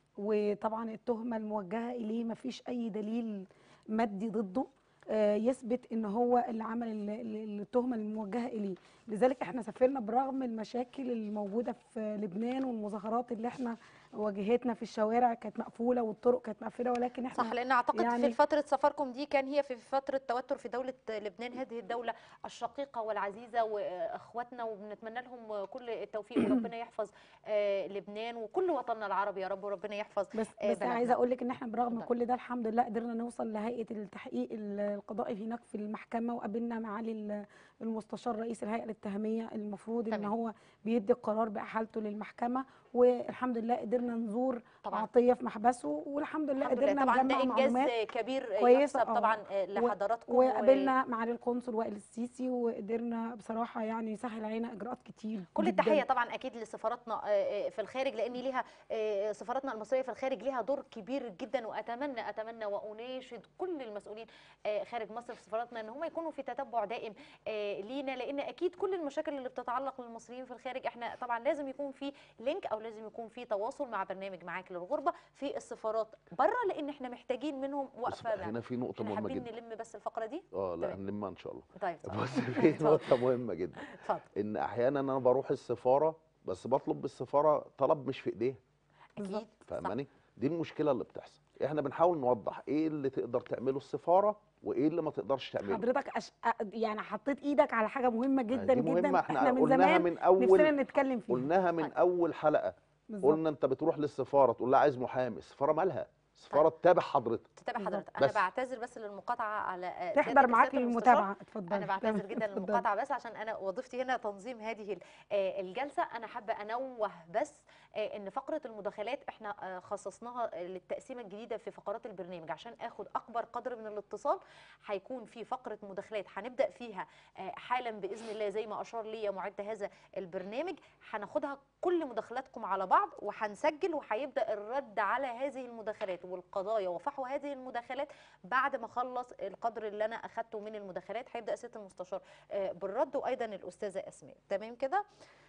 وطبعا التهمه الموجهه اليه ما فيش اي دليل مادي ضده آه، يثبت ان هو اللي عمل ال- ال- التهمه الموجهه اليه لذلك احنا سافرنا برغم المشاكل الموجوده في لبنان والمظاهرات اللي احنا واجهتنا في الشوارع كانت مقفوله والطرق كانت مقفوله ولكن احنا صح لان اعتقد يعني- في فتره سفركم دي كان هي في فتره توتر في دوله لبنان هذه الدوله الشقيقه والعزيزه واخواتنا وبنتمنى لهم كل التوفيق وربنا يحفظ آه، لبنان وكل وطننا العربي يا رب وربنا يحفظ بس آه، بس بلدنا. عايزه اقول لك ان احنا برغم اتفضلي. كل ده الحمد لله قدرنا نوصل لهيئه التحقيق القضائي هناك في المحكمه وقابلنا معالي ال- المستشار رئيس الهيئه الاتهاميه المفروض ان تمام. هو بيدي القرار باحالته للمحكمه والحمد لله قدرنا نزور طبعا عطيه في محبسه والحمد لله الحمد لله قدرنا طبعا ده نجمع انجاز معلومات كبير كويسة، يحسب آه. طبعا آه، لحضراتكم و- وقابلنا معالي القنصل وائل السيسي وقدرنا بصراحه يعني يسهل علينا اجراءات كتير كل جداً. التحيه طبعا اكيد لسفاراتنا آه، آه، في الخارج لان ليها آه، سفاراتنا المصريه في الخارج ليها دور كبير جدا واتمنى اتمنى واناشد كل المسؤولين آه، خارج مصر في سفاراتنا ان هم يكونوا في تتبع دائم آه، لينا لان اكيد كل المشاكل اللي بتتعلق بالمصريين في الخارج احنا طبعا لازم يكون في لينك او لازم يكون في تواصل مع برنامج معاك للغربه في السفارات بره لان احنا محتاجين منهم بس وقفه معاهم. هنا في نقطه احنا مهمه حابين جدا نلم بس الفقره دي اه لا تمام. هنلمها ان شاء الله طيب اتفضل. بص في اتفضل. نقطه مهمه جدا اتفضل ان احيانا انا بروح السفاره بس بطلب بالسفاره طلب مش في ايديها اكيد صح. فاهماني دي المشكله اللي بتحصل احنا بنحاول نوضح ايه اللي تقدر تعمله السفاره وايه اللي ما تقدرش تعمله حضرتك أش... أ- يعني حطيت ايدك على حاجه مهمه جدا دي مهمه جدا احنا, من قلناها زمان من نفسنا اول نتكلم فيها قلناها من طيب. اول حلقه بالظبط. قلنا انت بتروح للسفاره تقول لها عايز محامي السفاره مالها السفاره تتابع حضرتك تتابع بالظبط. حضرتك انا بس. بعتذر بس للمقاطعه على آه، تحضر سيادة معاك السيادة المستشار. للمتابعه اتفضل انا بعتذر تمام، جدا اتفضل. للمقاطعه بس عشان انا وظيفتي هنا تنظيم هذه ال- آه، الجلسه انا حابه انوه بس آه، ان فقره المداخلات احنا آه، خصصناها للتقسيمه الجديده في فقرات البرنامج عشان اخد اكبر قدر من الاتصال هيكون في فقره مداخلات هنبدا فيها آه، حالا باذن الله زي ما اشار لي معد هذا البرنامج هناخدها كل مداخلاتكم على بعض وهنسجل وهيبدا الرد على هذه المداخلات والقضايا وفحوى هذه المداخلات بعد ما اخلص القدر اللي انا اخدته من المداخلات هيبدا سياده المستشار آه، بالرد وايضا الاستاذه اسماء تمام كده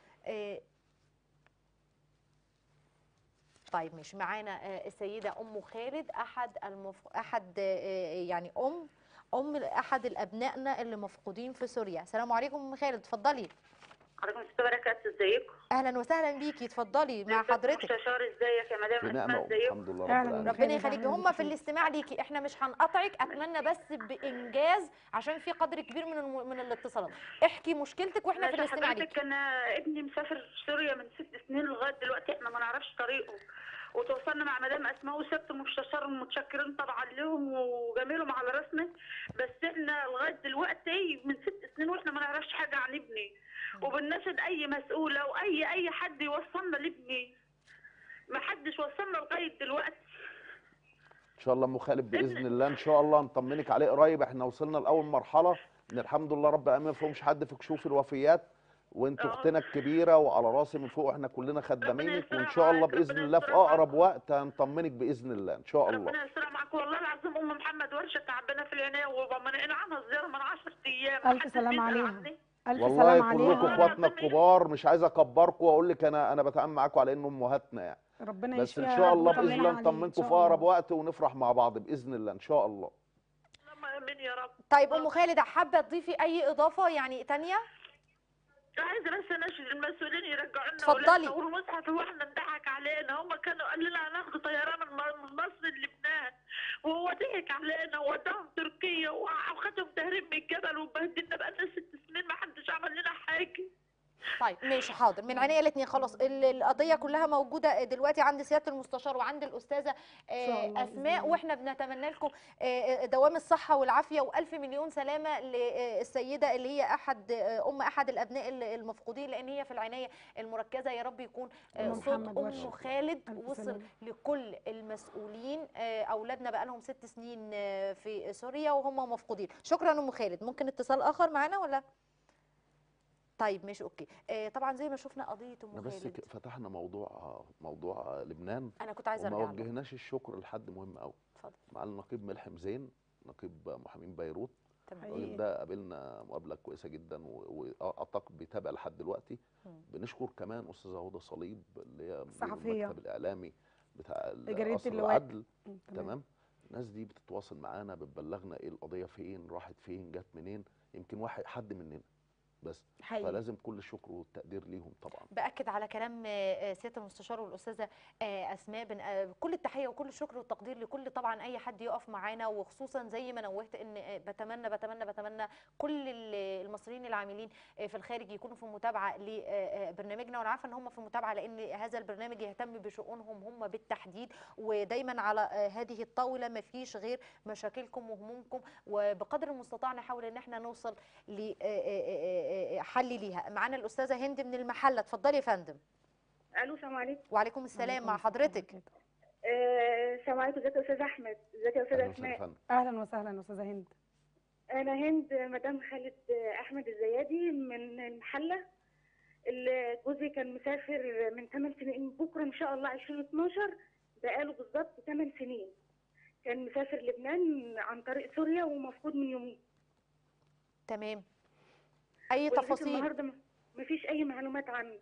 آه، طيب مش معانا آه، السيده ام خالد احد المف... احد آه، يعني ام ام احد الابنائنا اللي مفقودين في سوريا السلام عليكم ام خالد اتفضلي عليكم السلام وبركاته ازيكم اهلا وسهلا بيكي اتفضلي مع حضرتك مستشار ازيك يا في مدام نعمه اسماء ازيكم الحمد لله رب أهلاً العالمين بك. ربنا خالد، يخليكي أهلاً هم بك. في الاستماع ليكي احنا مش هنقطعك اتمنى بس بانجاز عشان في قدر كبير من الم... من الاتصالات احكي مشكلتك واحنا في ماشي الاستماع حضرتك ليكي انا ابني مسافر في سوريا من ست سنين لغايه دلوقتي احنا ما نعرفش طريقه وتواصلنا مع مدام اسماء وسبت المستشار متشكرين طبعا لهم وجميلهم على راسنا بس احنا لغايه دلوقتي من ست سنين واحنا ما نعرفش حاجه عن ابني وبنناشد اي مسؤوله واي اي حد يوصلنا لابني ما حدش وصلنا لغايه دلوقتي ان شاء الله ام خالد باذن الله ان شاء الله نطمنك عليه قريب احنا وصلنا لاول مرحله ان الحمد لله رب العالمين ما فيهمش حد في كشوف الوفيات وانت آه. اختنا الكبيره وعلى راسي من فوق احنا كلنا خدامينك وان شاء الله معاك، باذن ربنا الله في يسترها اقرب وقت هنطمنك باذن الله ان شاء الله ربنا يسترها معاك والله العظيم ام محمد ورشه تعبانه في العنايه ومنقين عنها الزياره من 10 ايام ألف محدش سلام بيسأل عليها. عني. الف والله سلام كلكم عليها اخواتنا الكبار مش عايز اكبركم واقول لك انا انا بتعامل معاكم على انه امهاتنا يعني ربنا بس ان يشفيها شاء الله ويطمنا باذن الله عليه إن نطمنكم شاء في اقرب الله. وقت ونفرح مع بعض باذن الله ان شاء الله اللهم امين يا رب طيب ام خالد حابه تضيفي اي اضافه يعني تانية عايزه بس اناشد المسؤولين يرجعوا لنا اتفضلي. أولادنا والمصحف هو احنا انضحك علينا هم كانوا قال لنا هناخد طيران من م- من مصر للبنان وهو ضحك علينا ووداهم تركيا وع- وخدهم تهريب من الجبل وبهدلنا بقالنا ست سنين ما حدش عمل لنا حاجه طيب ماشي حاضر من عينيا الاثنين خلاص ال- القضيه كلها موجوده دلوقتي عند سياده المستشار وعند الاستاذه إن شاء آه، الله بإذن اسماء الله. واحنا بنتمنى لكم آه، آه، دوام الصحه والعافيه والف مليون سلامه للسيده اللي هي احد آه، ام احد الابناء ال- المفقودين لان هي في العنايه المركزه يا رب يكون آه، أم صوت محمد ام ورشة. خالد ألف وصل سلامة. لكل المسؤولين آه، اولادنا بقى لهم ست سنين آه، في سوريا وهم مفقودين شكرا ام خالد ممكن اتصال اخر معانا ولا طيب ماشي اوكي آه، طبعا زي ما شفنا قضيه ام احنا بس خالد ك- فتحنا موضوع موضوع لبنان انا كنت عايزه وما ارجع له وجهناش الشكر لحد مهم قوي اتفضل مع النقيب ملحم زين نقيب محامين بيروت تمام حقيقي. الراجل ده قابلنا مقابله كويسه جدا و- واعتقد بيتابع لحد دلوقتي مم. بنشكر كمان استاذه هدى صليب اللي هي مدير صحفية. المكتب الاعلامي بتاع جريدة قصر اللواء. العدل تمام تمام الناس دي بتتواصل معانا بتبلغنا ايه القضيه فين راحت فين جت منين يمكن واحد حد مننا بس حقيقي فلازم كل الشكر والتقدير ليهم طبعا باكد على كلام آه، آه، سياده المستشار والاستاذه آه، اسماء بن آه، كل التحيه وكل الشكر والتقدير لكل طبعا اي حد يقف معانا وخصوصا زي ما نوهت ان آه، بتمنى بتمنى بتمنى كل ال- المصريين العاملين آه، في الخارج يكونوا في متابعه لبرنامجنا وانا عارفه ان هم في متابعه لان هذا البرنامج يهتم بشؤونهم هم بالتحديد ودايما على آه، هذه الطاوله ما فيش غير مشاكلكم وهمومكم وبقدر المستطاع نحاول ان احنا نوصل لحل ليها معانا الاستاذه هند من المحله اتفضلي يا فندم الو السلام عليكم وعليكم السلام عليكم مع السلام حضرتك ورحمة آه، السلام عليكم ازيك يا استاذ احمد ازيك يا استاذ أهلاً وسهلاً يا اسماء فندم. الله. اهلا وسهلا استاذه هند انا هند مدام خالد احمد الزيادي من المحله اللي جوزي كان مسافر من 8 سنين بكره ان شاء الله 2012 بقاله بالظبط 8 سنين كان مسافر لبنان عن طريق سوريا ومفقود من يومين تمام اي ولغاية تفاصيل النهارده ما- مفيش اي معلومات عنه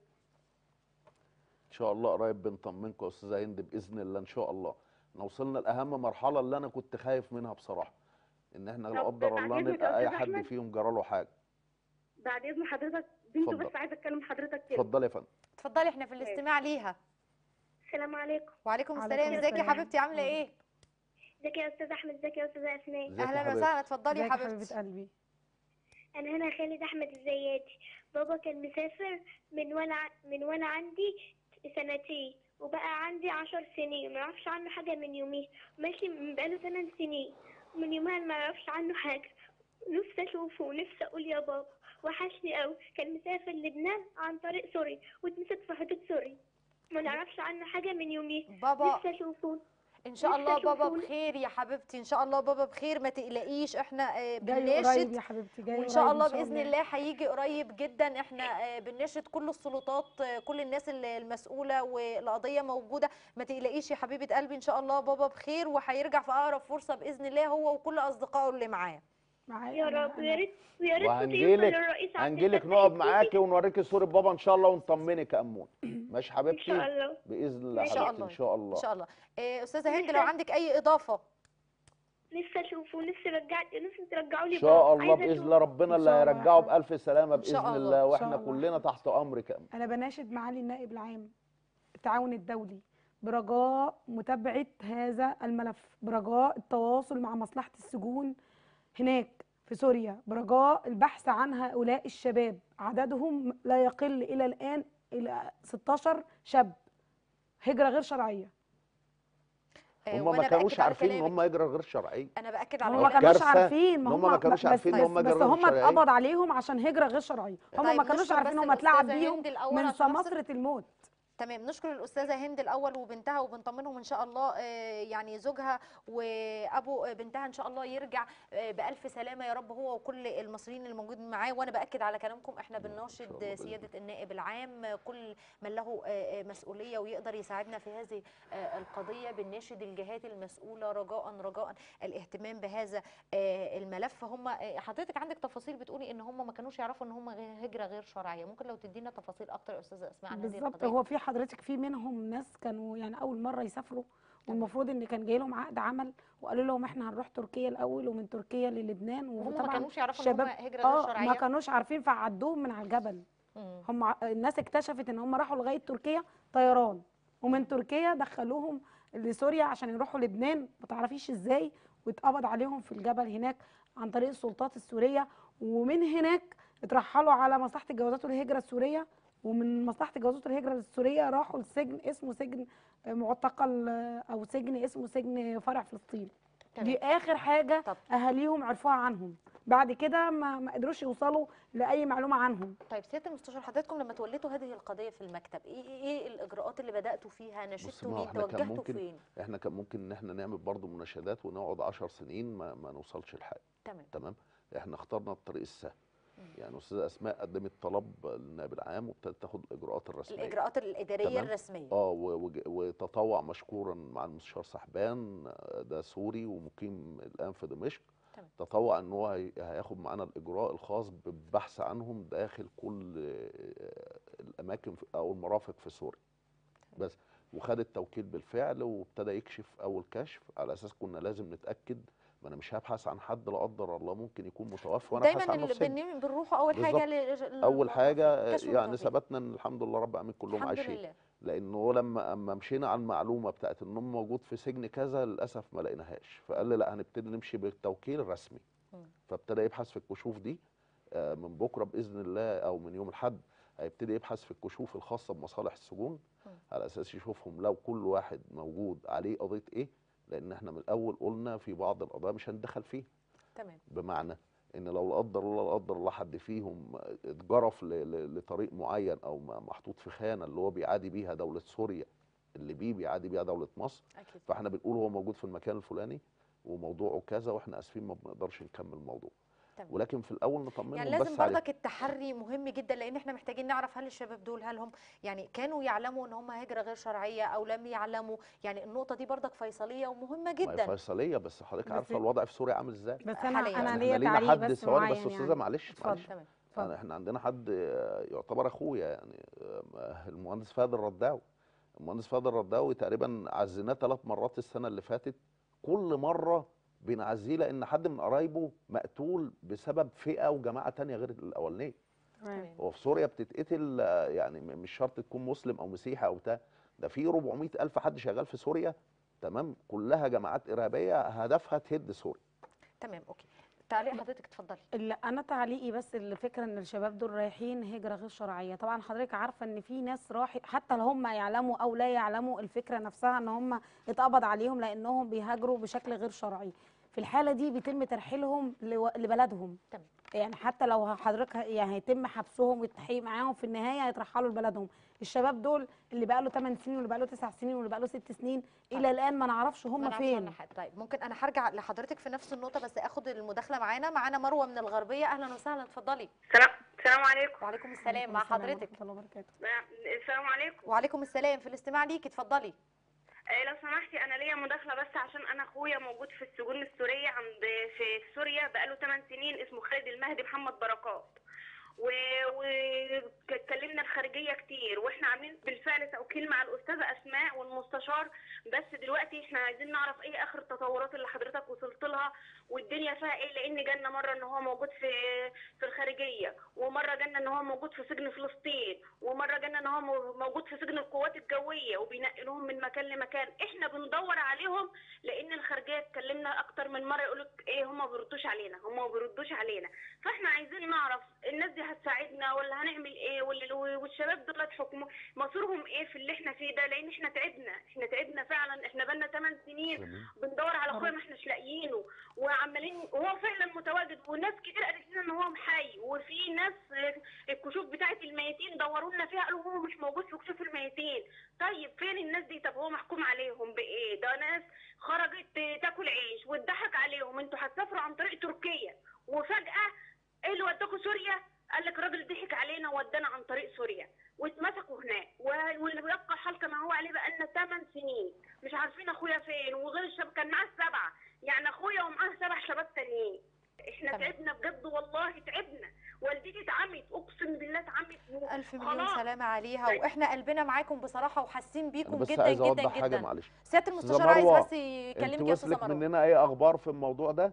ان شاء الله قريب بنطمنكم يا استاذه هند باذن الله ان شاء الله احنا وصلنا لاهم مرحله اللي انا كنت خايف منها بصراحه ان احنا لا طب قدر بعد الله إذنك يا نبقى اي أستاذ حد أحمد؟ فيهم جرى له حاجه بعد اذن حضرتك بنته اتفضل. بس عايزه اتكلم حضرتك كده اتفضلي يا فندم اتفضلي احنا في الاستماع ليها السلام عليكم وعليكم عليكم السلام ازيك يا السلام. حبيبتي عامله ايه ازيك يا استاذ احمد ازيك يا استاذه اسماء ازيك يا اهلا حبيبتي؟ وسهلا اتفضلي يا ازيك يا حبيبه حبيبتي قلبي انا هنا خالد احمد الزيادي بابا كان مسافر من وانا ع- من وانا عندي سنتين وبقى عندي عشر سنين ما اعرفش عنه حاجه من يوميه ماشي من بقاله ثمان سنين من يومها ما اعرفش عنه حاجه نفسي اشوفه ونفسي اقول يا بابا وحشني قوي كان مسافر لبنان عن طريق سوريا واتمسك في حدود سوريا ما نعرفش عنه حاجه من يوميه بابا نفسي اشوفه ان شاء نفسي الله بابا أشوفه. بخير يا حبيبتي ان شاء الله بابا بخير ما تقلقيش احنا آه، جاي قريب بنناشد يا حبيبتي جاي وان شاء قريب الله باذن الله هيجي قريب جدا احنا آه، بنناشد كل السلطات آه، كل الناس ال- المسؤوله والقضيه موجوده ما تقلقيش يا حبيبه قلبي ان شاء الله بابا بخير وهيرجع في اقرب فرصه باذن الله هو وكل اصدقائه اللي معاه معايا يا أنا- رب أنا- ويا ريت ويا ريت كنت وهنجيلك- يوصل للرئيس عبد هنجيلك الفتاح نقعد السيسي. معاكي ونوريكي صوره بابا ان شاء الله ونطمنك يا امون ماشي ان حبيبتي شاء الله باذن الله إن شاء حبيبتي الله. ان شاء الله ان شاء الله آه، استاذه هند لو نفسي- عندك اي اضافه نفسي اشوفه نفسي رجعت نفسي ترجعوا لي ان شاء بابا. الله عايزة باذن أشوفه. الله ربنا إن اللي شاء الله هيرجعه يا حبيبتي. بالف سلامه إن شاء باذن الله. الله إن واحنا شاء الله. كلنا تحت امرك يا أم. أنا بناشد معالي النائب العام التعاون الدولي برجاء متابعة هذا الملف برجاء التواصل مع مصلحة السجون هناك في سوريا برجاء البحث عن هؤلاء الشباب عددهم لا يقل إلى الآن إلى 16 شاب هجرة غير شرعية آه، هم وأنا ما كانوش بأكد على عارفين ان كلامك. هم هجره غير شرعيه انا باكد على هم ما كلامك. كانوش كارثة عارفين إن هم ما كانوش بس عارفين إن بس, هم بس هجرة غير هم شرعية. اتقبض عليهم عشان هجرة غير شرعية هم طيب ما كانوش نشكر عارفين بس هم اتلعب الأستاذة بيهم هند الأول من عشان نفصل. سمسرة الموت تمام نشكر الاستاذه هند الاول وبنتها وبنطمنهم ان شاء الله آه، يعني زوجها وابو بنتها ان شاء الله يرجع آه، بالف سلامه يا رب هو وكل المصريين اللي موجودين معاه وانا باكد على كلامكم احنا إن شاء بنناشد الله بإذن سياده النائب العام آه، كل من له آه، آه، مسؤوليه ويقدر يساعدنا في هذه آه، القضيه بنناشد الجهات المسؤوله رجاء رجاء الاهتمام بهذا آه، الملف هم آه، حضرتك عندك تفاصيل بتقولي ان هم ما كانوش يعرفوا ان هم غير- هجره غير شرعيه ممكن لو تدينا تفاصيل اكتر يا استاذه اسماء عن هذه بالظبط القضيه هو في حضرتك في منهم ناس كانوا يعني اول مره يسافروا والمفروض ان كان جاي لهم عقد عمل وقالوا لهم احنا هنروح تركيا الاول ومن تركيا للبنان وهم ما وطبعا كانوش يعرفوا ان هم الشباب- هجره غير اه شرعيه ما كانوش عارفين فعدوهم من على الجبل مم. هم ع- الناس اكتشفت ان هم راحوا لغايه تركيا طيران ومن تركيا دخلوهم لسوريا عشان يروحوا لبنان ما تعرفيش ازاي واتقبض عليهم في الجبل هناك عن طريق السلطات السوريه ومن هناك اترحلوا على مصلحه الجوازات والهجره السوريه ومن مصلحه الجوازات والهجره السوريه راحوا لسجن اسمه سجن معتقل او سجن اسمه سجن فرع فلسطين تمام. دي اخر حاجه طب. اهاليهم عرفوها عنهم بعد كده ما ما قدروش يوصلوا لاي معلومه عنهم طيب سياده المستشار حضراتكم لما توليتوا هذه القضيه في المكتب ايه ايه الاجراءات اللي بداتوا فيها بص نشدتوا ما هو مين احنا كان توجهتوا ممكن فين احنا كان ممكن ان احنا نعمل برضو مناشدات ونقعد 10 سنين ما, ما نوصلش لحاجه تمام تمام احنا اخترنا الطريق السهل يعني استاذه اسماء قدمت طلب للنائب العام وابتدت تاخد الاجراءات الرسميه الاجراءات الاداريه تمام. الرسميه اه و- وج- وتطوع مشكورا مع المستشار سحبان آه، ده سوري ومقيم الان في دمشق تمام. تطوع ان هو هي- هياخد معانا الاجراء الخاص بالبحث عنهم داخل كل آه، الاماكن في- او المرافق في سوريا بس وخد التوكيل بالفعل وابتدى يكشف اول كشف على اساس كنا لازم نتاكد ما انا مش هبحث عن حد لا قدر الله ممكن يكون متوفى وانا ابحث دايما عنه اللي في سجن بن- بنروحوا اول حاجه بالظبط. ل- اول حاجه كشف يعني المتوفين. ثبتنا ان الحمد لله رب العالمين كلهم الحمد عايشين لله لانه هو لما اما مشينا على المعلومه بتاعت انه موجود في سجن كذا للاسف ما لقيناهاش فقال لي لا هنبتدي نمشي بالتوكيل الرسمي مم. فابتدى يبحث في الكشوف دي آه، من بكره باذن الله او من يوم الاحد هيبتدي يبحث في الكشوف الخاصه بمصالح السجون مم. على اساس يشوفهم لو كل واحد موجود عليه قضيه ايه لان احنا من الاول قلنا في بعض القضايا مش هندخل فيها تمام بمعنى ان لو لا قدر الله لا قدر الله حد فيهم اتجرف ل- ل- لطريق معين او م- محطوط في خانه اللي هو بيعادي بيها دوله سوريا اللي بيه بيعادي بيها دوله مصر اكيد فاحنا بنقول هو موجود في المكان الفلاني وموضوعه كذا واحنا اسفين ما بنقدرش نكمل الموضوع تمام. ولكن في الاول نطمنهم يعني بس لازم عليه برضك التحري مهم جدا لان احنا محتاجين نعرف هل الشباب دول هل هم يعني كانوا يعلموا ان هم هجره غير شرعيه او لم يعلموا يعني النقطه دي برضك فيصليه ومهمه ما هي جدا فيصليه بس حضرتك بس- عارفه الوضع في سوريا عامل ازاي بس انا حالياً. انا يعني ليا احنا لينا تعليق حد بس ثواني معين بس استاذه يعني. معلش اتفضل. معلش تمام اتفضل. يعني احنا عندنا حد آه، يعتبر اخويا يعني آه، المهندس فهد الرداوي المهندس فهد الرداوي تقريبا عزيناه ثلاث مرات السنه اللي فاتت كل مره بنعزيه لان حد من قرايبه مقتول بسبب فئه وجماعه تانية غير الاولانيه تمام. تمام هو في سوريا بتتقتل آه، يعني م- مش شرط تكون مسلم او مسيحي او بتاع ده في 400 الف حد شغال في سوريا تمام كلها جماعات ارهابيه هدفها تهد سوريا تمام اوكي تعليق حضرتك اتفضلي لا انا تعليقي بس الفكره ان الشباب دول رايحين هجره غير شرعيه طبعا حضرتك عارفه ان في ناس راح حتى لو هم يعلموا او لا يعلموا الفكره نفسها ان هم اتقبض عليهم لانهم بيهاجروا بشكل غير شرعي في الحاله دي بيتم ترحيلهم لو- لبلدهم تمام. يعني حتى لو حضرتك ه- يعني هيتم حبسهم والتحقيق معاهم في النهايه هيترحلوا لبلدهم الشباب دول اللي بقى له 8 سنين واللي بقى له 9 سنين واللي بقى له 6 سنين الى الان ما نعرفش ما هم نعرفش فين عنها حاجة. طيب ممكن انا هرجع لحضرتك في نفس النقطه بس اخد المداخله معانا معانا مروه من الغربيه اهلا وسهلا اتفضلي السلام السلام عليكم وعليكم السلام مع عليكم السلام حضرتك ورحمة الله وبركاته. السلام عليكم وعليكم السلام في الاستماع ليكي اتفضلي آه، لو سمحتي انا ليا مداخله بس عشان انا اخويا موجود في السجون السوريه عند في في سوريا بقاله 8 سنين اسمه خالد المهدي محمد بركات واتكلمنا الخارجيه كتير واحنا عاملين بالفعل توكيل مع الاستاذه اسماء والمستشار بس دلوقتي احنا عايزين نعرف ايه اخر التطورات اللي حضرتك وصلت لها والدنيا فيها ايه لان جالنا مره ان هو موجود في في الخارجيه ومره جالنا ان هو موجود في سجن فلسطين ومره جالنا ان هو مو- موجود في سجن القوات الجويه وبينقلوهم من مكان لمكان احنا بندور عليهم لان الخارجيه اتكلمنا اكتر من مره يقولوا ايه هم ما بيردوش علينا هم ما بيردوش علينا فاحنا عايزين نعرف الناس دي هتساعدنا ولا هنعمل ايه ولا والشباب دول حكم مصيرهم ايه في اللي احنا فيه ده لان احنا تعبنا احنا تعبنا فعلا احنا بقالنا 8 سنين جميل. بندور على اخويا ما احناش لاقيينه وعمالين وهو فعلا متواجد وناس كتير قالت لنا ان هو محي وفي ناس آه، الكشوف بتاعه الميتين دوروا لنا فيها قالوا هو مش موجود في كشوف الميتين طيب فين الناس دي طب هو محكوم عليهم بايه ده ناس خرجت آه، تاكل عيش واتضحك عليهم انتوا هتسافروا عن طريق تركيا وفجاه ايه اللي وداكوا سوريا قال لك الراجل ضحك علينا وودانا عن طريق سوريا واتمسكوا هناك و- واللي بيبقى حال كما هو عليه بقالنا 8 سنين مش عارفين اخويا فين وغير الشباب كان معاه سبعه يعني اخويا ومعاه سبع شباب تانيين احنا تمام. تعبنا بجد والله تعبنا والدتي اتعمت اقسم بالله اتعمت الف مليون خلاص. سلامه عليها طيب. واحنا قلبنا معاكم بصراحه وحاسين انا بيكم بس جدا عايز جدا اوضح حاجه جدا معلش سياده أستاذة المستشار عايز مروة، بس انت يكلمك يا استاذه وصلك مروه مننا اي اخبار في الموضوع ده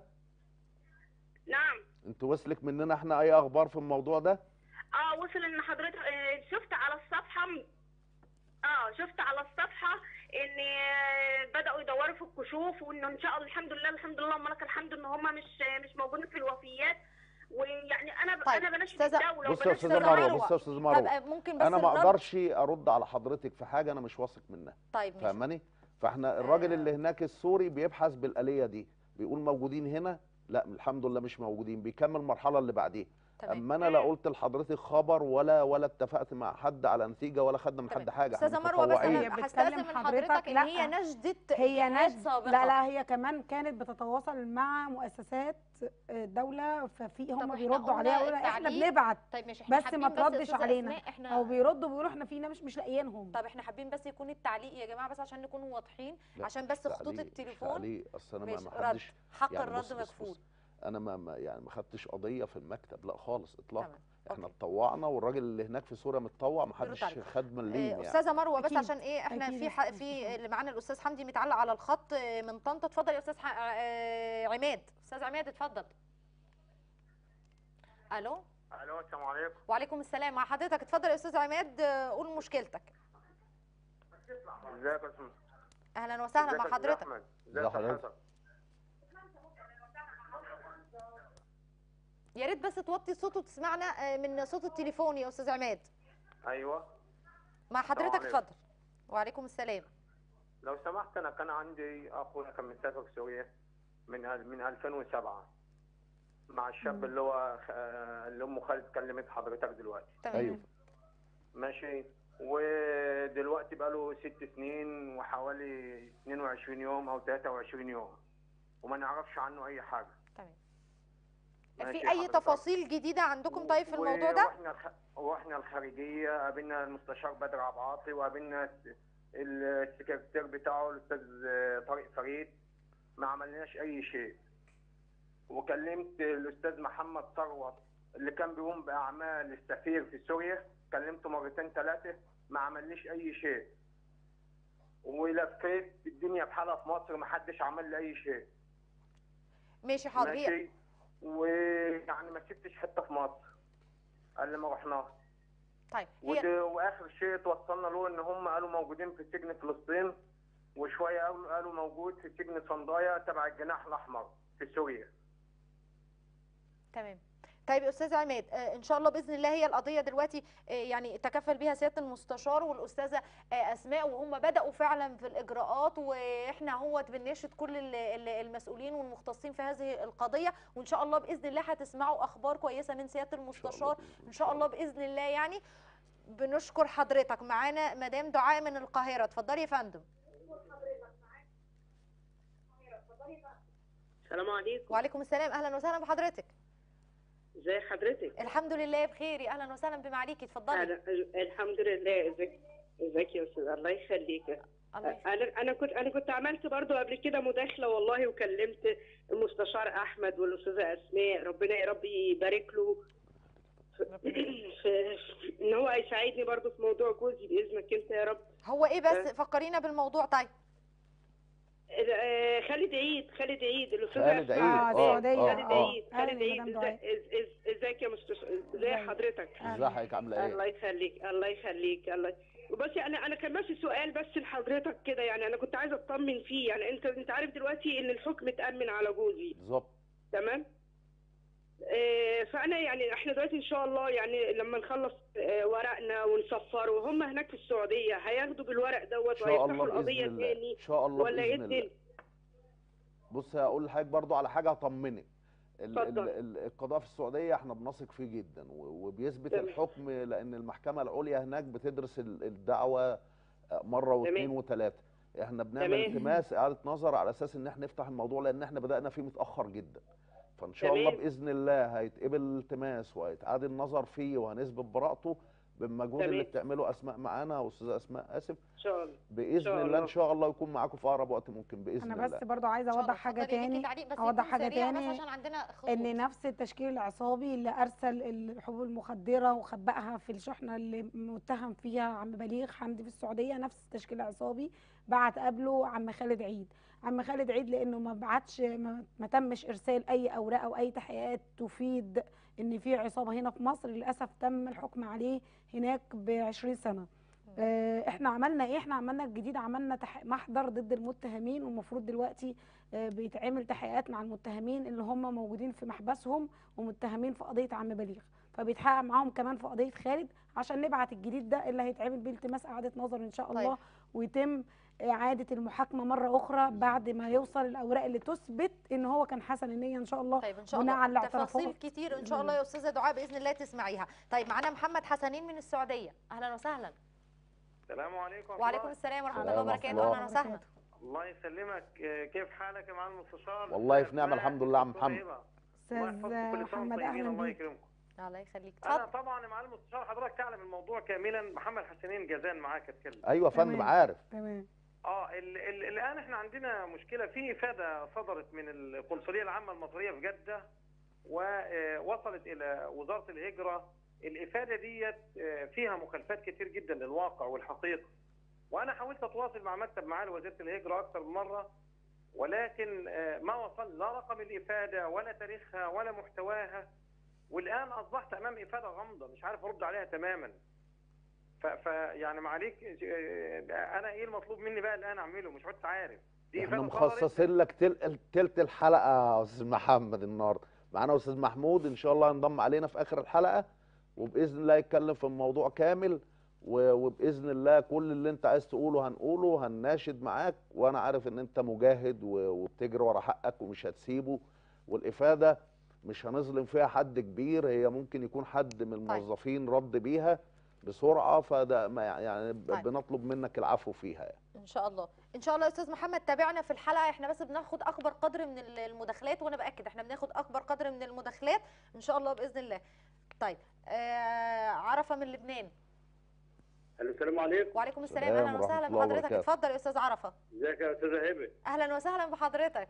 نعم انت وصلك مننا احنا اي اخبار في الموضوع ده اه وصل ان حضرتك آه، شفت على الصفحه اه شفت على الصفحه ان آه، بداوا يدوروا في الكشوف وانه ان شاء الله الحمد لله الحمد لله اللهم لك الحمد ان هم مش مش موجودين في الوفيات ويعني انا طيب، انا بناشد أستاذة- الدوله بص يا وبناشد استاذه أستاذة مروه مروة. بص يا استاذه طب مروه آه، ممكن بس انا ما الرد- اقدرش ارد على حضرتك في حاجه انا مش واثق منها طيب ماشي. فاهماني فاحنا الراجل آه. اللي هناك السوري بيبحث بالآلية دي بيقول موجودين هنا لا الحمد لله مش موجودين بيكمل المرحله اللي بعديها تمام اما انا لا قلت لحضرتك خبر ولا ولا اتفقت مع حد على نتيجه ولا خدنا من حد تمام. حاجه احنا استاذه مروه بس متطوعين. هي انا بتكلم هستاذن من حضرتك، حضرتك ان لا. هي نجدت هي جهات ناس سابقة. لا لا هي كمان كانت بتتواصل مع مؤسسات الدولة ففي طب هم إحنا بيردوا قلنا عليها يقولوا احنا التعليق- بنبعت طيب ماشي احنا بس ما حابين يا تردش أستاذة علينا. أسماء، احنا او بيردوا بيقولوا احنا فينا مش مش لاقيينهم طب احنا حابين بس يكون التعليق يا جماعه بس عشان نكون واضحين لا، عشان بس خطوط تعليق- التليفون تعليق اصل انا ما ماشي ما رد حدش حق يعني الرد بص بص مكفول بص انا ما ما- يعني ما خدتش قضيه في المكتب لا خالص اطلاقا تمام احنا أوكي. اتطوعنا والراجل اللي هناك في سوريا متطوع ما بيرد حدش عليك. خد مليم آه، يعني استاذه مروه بس أكيد. عشان ايه احنا أكيد في يا ح... أستاذ في مصطفى. اللي معانا الاستاذ حمدي متعلق على الخط آه، من طنطا اتفضل يا استاذ ح... آه، عماد استاذ عماد اتفضل الو الو السلام عليكم وعليكم السلام مع حضرتك اتفضل يا استاذ عماد آه، قول مشكلتك ازيك يا اسم اهلا وسهلا ازيك مع يا أستاذ حضرتك احمد ازي ازيك حضرتك؟ حضرتك يا ريت بس توطي الصوت وتسمعنا آه، من صوت التليفون يا استاذ عماد ايوه مع حضرتك عليكم. اتفضل وعليكم السلام لو سمحت انا كان عندي اخويا كان مسافر سوريا من ال- من 2007 مع الشاب اللي هو خ- آه، اللي امه خالد كلمت حضرتك دلوقتي تمام ايوه ماشي ودلوقتي بقاله ست سنين وحوالي 22 يوم او 23 يوم وما نعرفش عنه اي حاجه تمام ماشي في اي حضرتك. تفاصيل جديده عندكم طيب في الموضوع ده واحنا الخ... واحنا الخارجيه قابلنا المستشار بدر عبد العاطي وقابلنا السكرتير بتاعه الاستاذ طارق فريد ما عملناش اي شيء وكلمت الاستاذ محمد ثروت اللي كان بيقوم باعمال السفير في سوريا كلمته مرتين ثلاثه ما عمليش اي شيء ولفيت الدنيا بحالها في مصر ما حدش عمل لي اي شيء ماشي حاضر هي ماشي ويعني ما سبتش حته في مصر قال لي ما رحناش طيب هي ود- واخر شيء توصلنا له ان هم قالوا موجودين في سجن فلسطين وشويه قالوا قالوا موجود في سجن صندايا تبع الجناح الاحمر في سوريا تمام طيب يا استاذ عماد آه، ان شاء الله باذن الله هي القضيه دلوقتي آه، يعني تكفل بها سياده المستشار والاستاذه آه، اسماء وهم بداوا فعلا في الاجراءات واحنا هو بنناشد كل ال- ال- المسؤولين والمختصين في هذه القضيه وان شاء الله باذن الله هتسمعوا اخبار كويسه من سياده المستشار ان شاء الله باذن الله يعني بنشكر حضرتك معانا مدام دعاء من القاهره اتفضلي يا فندم السلام عليكم وعليكم السلام اهلا وسهلا بحضرتك ازي حضرتك الحمد لله بخير اهلا وسهلا بمعاليكي اتفضلي الحمد لله ازيك ازيك يا استاذ الله يخليك الله يخليك. انا انا كنت انا كنت عملت برضو قبل كده مداخله والله وكلمت المستشار احمد والاستاذه اسماء ربنا يا رب يبارك له في في- ان هو يساعدني برضو في موضوع جوزي باذنك انت يا رب هو ايه بس فكرينا بالموضوع طيب آه، خالد عيد خالد عيد الاستاذ خالد أسماء. عيد اه اه السعودية اه خالد اه عيد أهلا خالد يا عيد مدام دعاء. إز- إز- إز- ازيك يا مستشار ازي ازيك؟ حضرتك ازي حضرتك عامله الله ايه يخليك الله يخليك الله بصي انا انا كان بس سؤال بس لحضرتك كده يعني انا كنت عايزه اطمن فيه يعني انت انت عارف دلوقتي ان الحكم اتامن على جوزي بالظبط تمام آه، فانا يعني احنا دلوقتي ان شاء الله يعني لما نخلص آه، ورقنا ونصفره وهم هناك في السعوديه هياخدوا بالورق دوت ان شاء الله وهيفتحوا باذن القضيه الله تاني ان شاء الله ولا ايه باذن الله الدنيا؟ بص هقول لحضرتك برضو على حاجه هطمنك ال- اتفضل. ال- ال- القضاء في السعوديه احنا بنثق فيه جدا و- وبيثبت تمام. الحكم لان المحكمه العليا هناك بتدرس ال- الدعوه مره واثنين تمام. وثلاثه احنا بنعمل تمام. التماس اعاده نظر على اساس ان احنا نفتح الموضوع لان احنا بدانا فيه متاخر جدا فان شاء الله تمام. باذن الله هيتقبل الالتماس وهيتعاد النظر فيه وهنثبت براءته بالمجهود اللي تمام. بتعمله اسماء معانا واستاذه اسماء اسف ان شاء الله باذن شاء الله الله. ان شاء الله يكون معاكم في اقرب وقت ممكن باذن انا الله بس برضو عايزه إن شاء الله. اوضح حاجه اتفضلي ليكي تاني تعليق بس أوضح يكون حاجة سريع بس تاني، عشان عندنا خطوط ان نفس التشكيل العصابي اللي ارسل الحبوب المخدره وخبأها في الشحنه اللي متهم فيها عم بليغ حمدي في السعوديه نفس التشكيل العصابي بعت قبله عم خالد عيد عم خالد عيد لانه ما بعتش ما, ما تمش ارسال اي اوراق او اي تحقيقات تفيد ان في عصابه هنا في مصر للاسف تم الحكم عليه هناك ب 20 سنه آه، احنا عملنا ايه احنا عملنا الجديد عملنا تح... محضر ضد المتهمين والمفروض دلوقتي آه، بيتعمل تحقيقات مع المتهمين اللي هم موجودين في محبسهم ومتهمين في قضيه عم بليغ فبيتحقق معاهم كمان في قضيه خالد عشان نبعت الجديد ده اللي هيتعمل بيه التماس اعاده نظر ان شاء الله طيب. ويتم اعاده المحاكمه مره اخرى بعد ما يوصل الاوراق اللي تثبت ان هو كان حسن النيه ان شاء الله طيب ان شاء بناء على الله الاعترافات. تفاصيل كتير ان شاء الله يا استاذه دعاء باذن الله تسمعيها طيب معانا محمد حسنين من السعوديه اهلا وسهلا السلام عليكم وعليكم السلام ورحمه السلام الله ورحمة وبركاته الله اهلا وسهلا الله يسلمك آه، كيف حالك يا معلم المستشار والله في نعمة الحمد لله عم محمد. الله استاذ يحفظكم، كل سنة وانتم محمد طيبين، اهلا الله بيك يكرمكم الله يخليك انا اتفضل طبعا يا معلم المستشار حضرتك تعلم الموضوع كاملا محمد حسنين جازان معاك اتكلم ايوه يا فندم تمام. عارف تمام اه ال ال الان احنا عندنا مشكله في افاده صدرت من القنصليه العامه المصريه في جده ووصلت الى وزاره الهجره الافاده ديت آه، فيها مخالفات كتير جدا للواقع والحقيقه وانا حاولت اتواصل مع مكتب معالي وزيره الهجره اكثر من مره ولكن آه، ما وصل لا رقم الافاده ولا تاريخها ولا محتواها والان اصبحت امام افاده غامضه مش عارف ارد عليها تماما ف ف يعني معليك آه، انا ايه المطلوب مني بقى الان اعمله مش عدت عارف دي احنا إفادة صدرت. مخصصين لك تل... تلت الحلقه يا استاذ محمد النهارده معانا استاذ محمود ان شاء الله ينضم علينا في اخر الحلقه وباذن الله يتكلم في الموضوع كامل و... وباذن الله كل اللي انت عايز تقوله هنقوله هنناشد معاك وانا عارف ان انت مجاهد و... وبتجري ورا حقك ومش هتسيبه والافاده مش هنظلم فيها حد كبير هي ممكن يكون حد من الموظفين رد بيها بسرعه فده ما يعني ب- طيب. بنطلب منك العفو فيها يعني. ان شاء الله ان شاء الله يا استاذ محمد تابعنا في الحلقه احنا بس بناخد اكبر قدر من ال- المداخلات وانا باكد احنا بناخد اكبر قدر من المداخلات ان شاء الله باذن الله طيب آه عرفه من لبنان السلام عليكم وعليكم السلام السلام اهلا ورحمة وسهلا الله بحضرتك وبركاته. اتفضل يا استاذ عرفه ازيك يا استاذه هبه اهلا وسهلا بحضرتك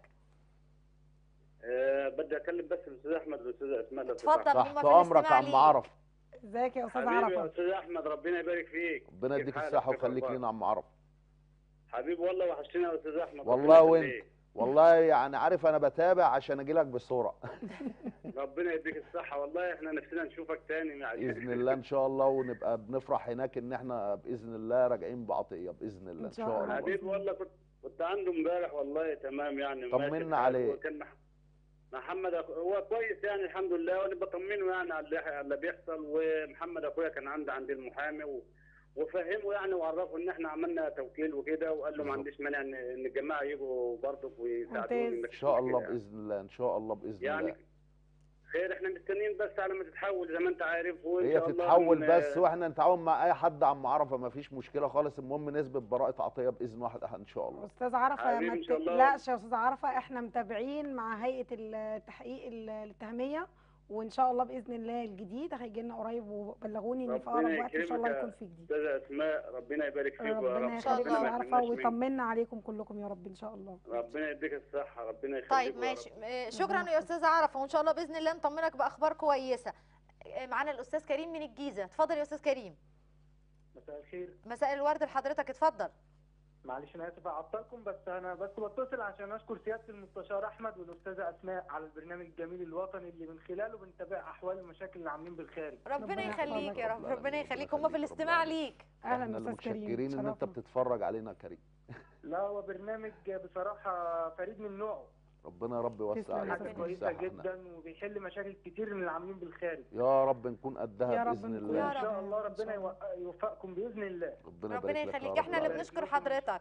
أه بدي اكلم بس الاستاذ احمد والاستاذ اسماء لو اتفضل. تسمح. هم تحت في امرك الاستماع عم ليك. عرف ازيك يا استاذ حبيبي يا عرفه استاذ احمد ربنا يبارك فيك ربنا كيف يديك حالك؟ الصحه كيف ويخليك أخبارك؟ لنا يا عم عرف حبيبي والله وحشتني يا استاذ احمد والله ربنا وانت. يخليك. والله يعني عارف انا بتابع عشان اجي لك بسرعه ربنا يديك الصحه والله احنا نفسنا نشوفك تاني يعني باذن الله ان شاء الله ونبقى بنفرح هناك ان احنا باذن الله راجعين بعطيه باذن الله ان شاء الله حبيبي والله كنت كنت عنده امبارح والله تمام يعني طمنا ماشي الحال. عليه. هو كان مح- محمد أخ... هو كويس يعني الحمد لله وانا بطمنه يعني على اللي, على اللي بيحصل ومحمد اخويا كان عنده عند المحامي و... وفهمه يعني وعرفه ان احنا عملنا توكيل وكده وقال له ما بالظبط. عنديش مانع ان إن الجماعه يجوا برضك ويساعدوني ممتاز. إن ان شاء الله يعني. باذن الله ان شاء الله باذن يعني الله خير احنا مستنيين بس على ما تتحول زي ما انت عارف وان هي شاء الله تتحول من- بس واحنا نتعاون مع اي حد عم عرفه ما فيش مشكله خالص المهم نثبت براءه عطيه باذن واحد احد ان شاء الله استاذ عرفه حبيبي ما إن شاء الله. تقلقش يا استاذ عرفه احنا متابعين مع هيئه التحقيق ال- الاتهاميه وان شاء الله باذن الله الجديد هيجي لنا قريب وبلغوني ان في ربنا اقرب وقت ان شاء الله يكرمك يا يكون في جديد استاذه اسماء ربنا يبارك فيك يا رب ربنا شاء يخليك الله. يا ما عرفه يحرمناش منك. ويطمنا عليكم كلكم يا رب ان شاء الله ربنا يديك الصحه ربنا يخليك طيب يا ماشي رب. آه، شكرا يا استاذ عرفه وان شاء الله باذن الله نطمنك باخبار كويسه آه، معانا الاستاذ كريم من الجيزه اتفضل يا استاذ كريم مساء الخير مساء الورد لحضرتك اتفضل معلش انا اسف اعطلكم بس انا بس بتصل عشان اشكر سياده المستشار احمد والاستاذه اسماء على البرنامج الجميل الوطني اللي من خلاله بنتابع احوال المشاكل اللي عاملين بالخارج ربنا ربنا يخليك يا يحفظك. رب ربنا ربنا يخليك، يخليك ربنا هم في يخليك، الاستماع ربنا ليك اهلا احنا اللي استاذ كريم متشكرين ان انت شرفنا. بتتفرج علينا يا كريم لا هو برنامج بصراحه فريد من نوعه ربنا يا رب يوسع تسلم يا عليك حاجه ربنا كويسه ويمسحها. جدا وبيحل مشاكل كتير من العاملين بالخارج يا رب نكون قدها يا رب باذن نكون الله يا ان رب. شاء الله إن ربنا شاء الله. يوفق- يوفقكم باذن الله ربنا ربنا يبارك لك يا يخليك رب احنا اللي العالمين. بنشكر حضرتك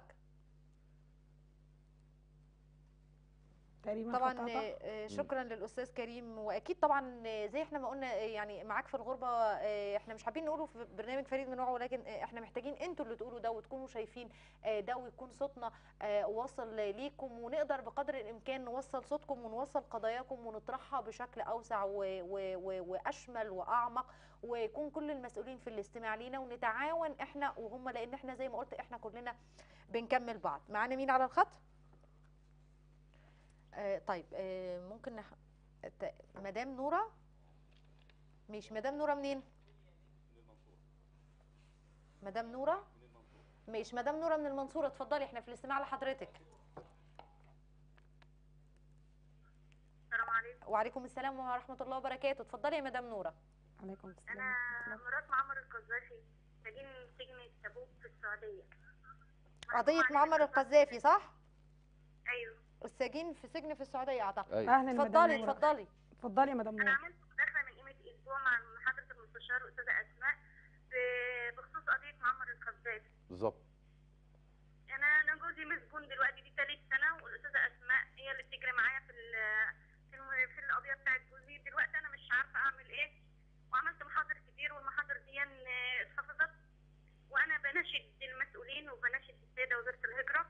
تقريبا طبعا خط قطع. آه، شكرا للاستاذ كريم واكيد طبعا آه، زي احنا ما قلنا آه، يعني معاك في الغربه آه، احنا مش حابين نقوله في برنامج فريد من نوعه ولكن آه، احنا محتاجين انتوا اللي تقولوا ده وتكونوا شايفين آه، ده ويكون صوتنا آه، واصل ليكم ونقدر بقدر الامكان نوصل صوتكم ونوصل قضاياكم ونطرحها بشكل اوسع و- و- و- واشمل واعمق ويكون كل المسؤولين في الاستماع لينا ونتعاون احنا وهم لان احنا زي ما قلت احنا كلنا بنكمل بعض معانا مين على الخط آه طيب آه ممكن نح... ت- مدام نورة مش مدام نورة منين مدام نورة مش مدام نورة من المنصورة اتفضلي احنا في الاستماع لحضرتك السلام عليكم وعليكم السلام ورحمة الله وبركاته اتفضلي يا مدام نورة عليكم السلام انا ورحمة الله. مرات معمر القذافي سجين سجن تبوك في السعوديه قضية معمر القذافي صح؟ ايوه السجين في سجن في السعودية اعتقد ايوه اهلا مدام اتفضلي نورة. اتفضلي اتفضلي يا مدام انا نورة عملت مداخله من قيمه اسبوع مع محاضره المستشار استاذه اسماء ب- بخصوص قضيه معمر القذافي بالظبط انا انا جوزي مسجون دلوقتي دي ثالث سنه والاستاذه اسماء هي اللي بتجري معايا في ال- في الم- في القضيه بتاعت جوزي دلوقتي انا مش عارفه اعمل ايه وعملت محاضر كتير والمحاضر دي آه، اتحفظت وانا بناشد المسؤولين وبناشد السيده وزيره الهجره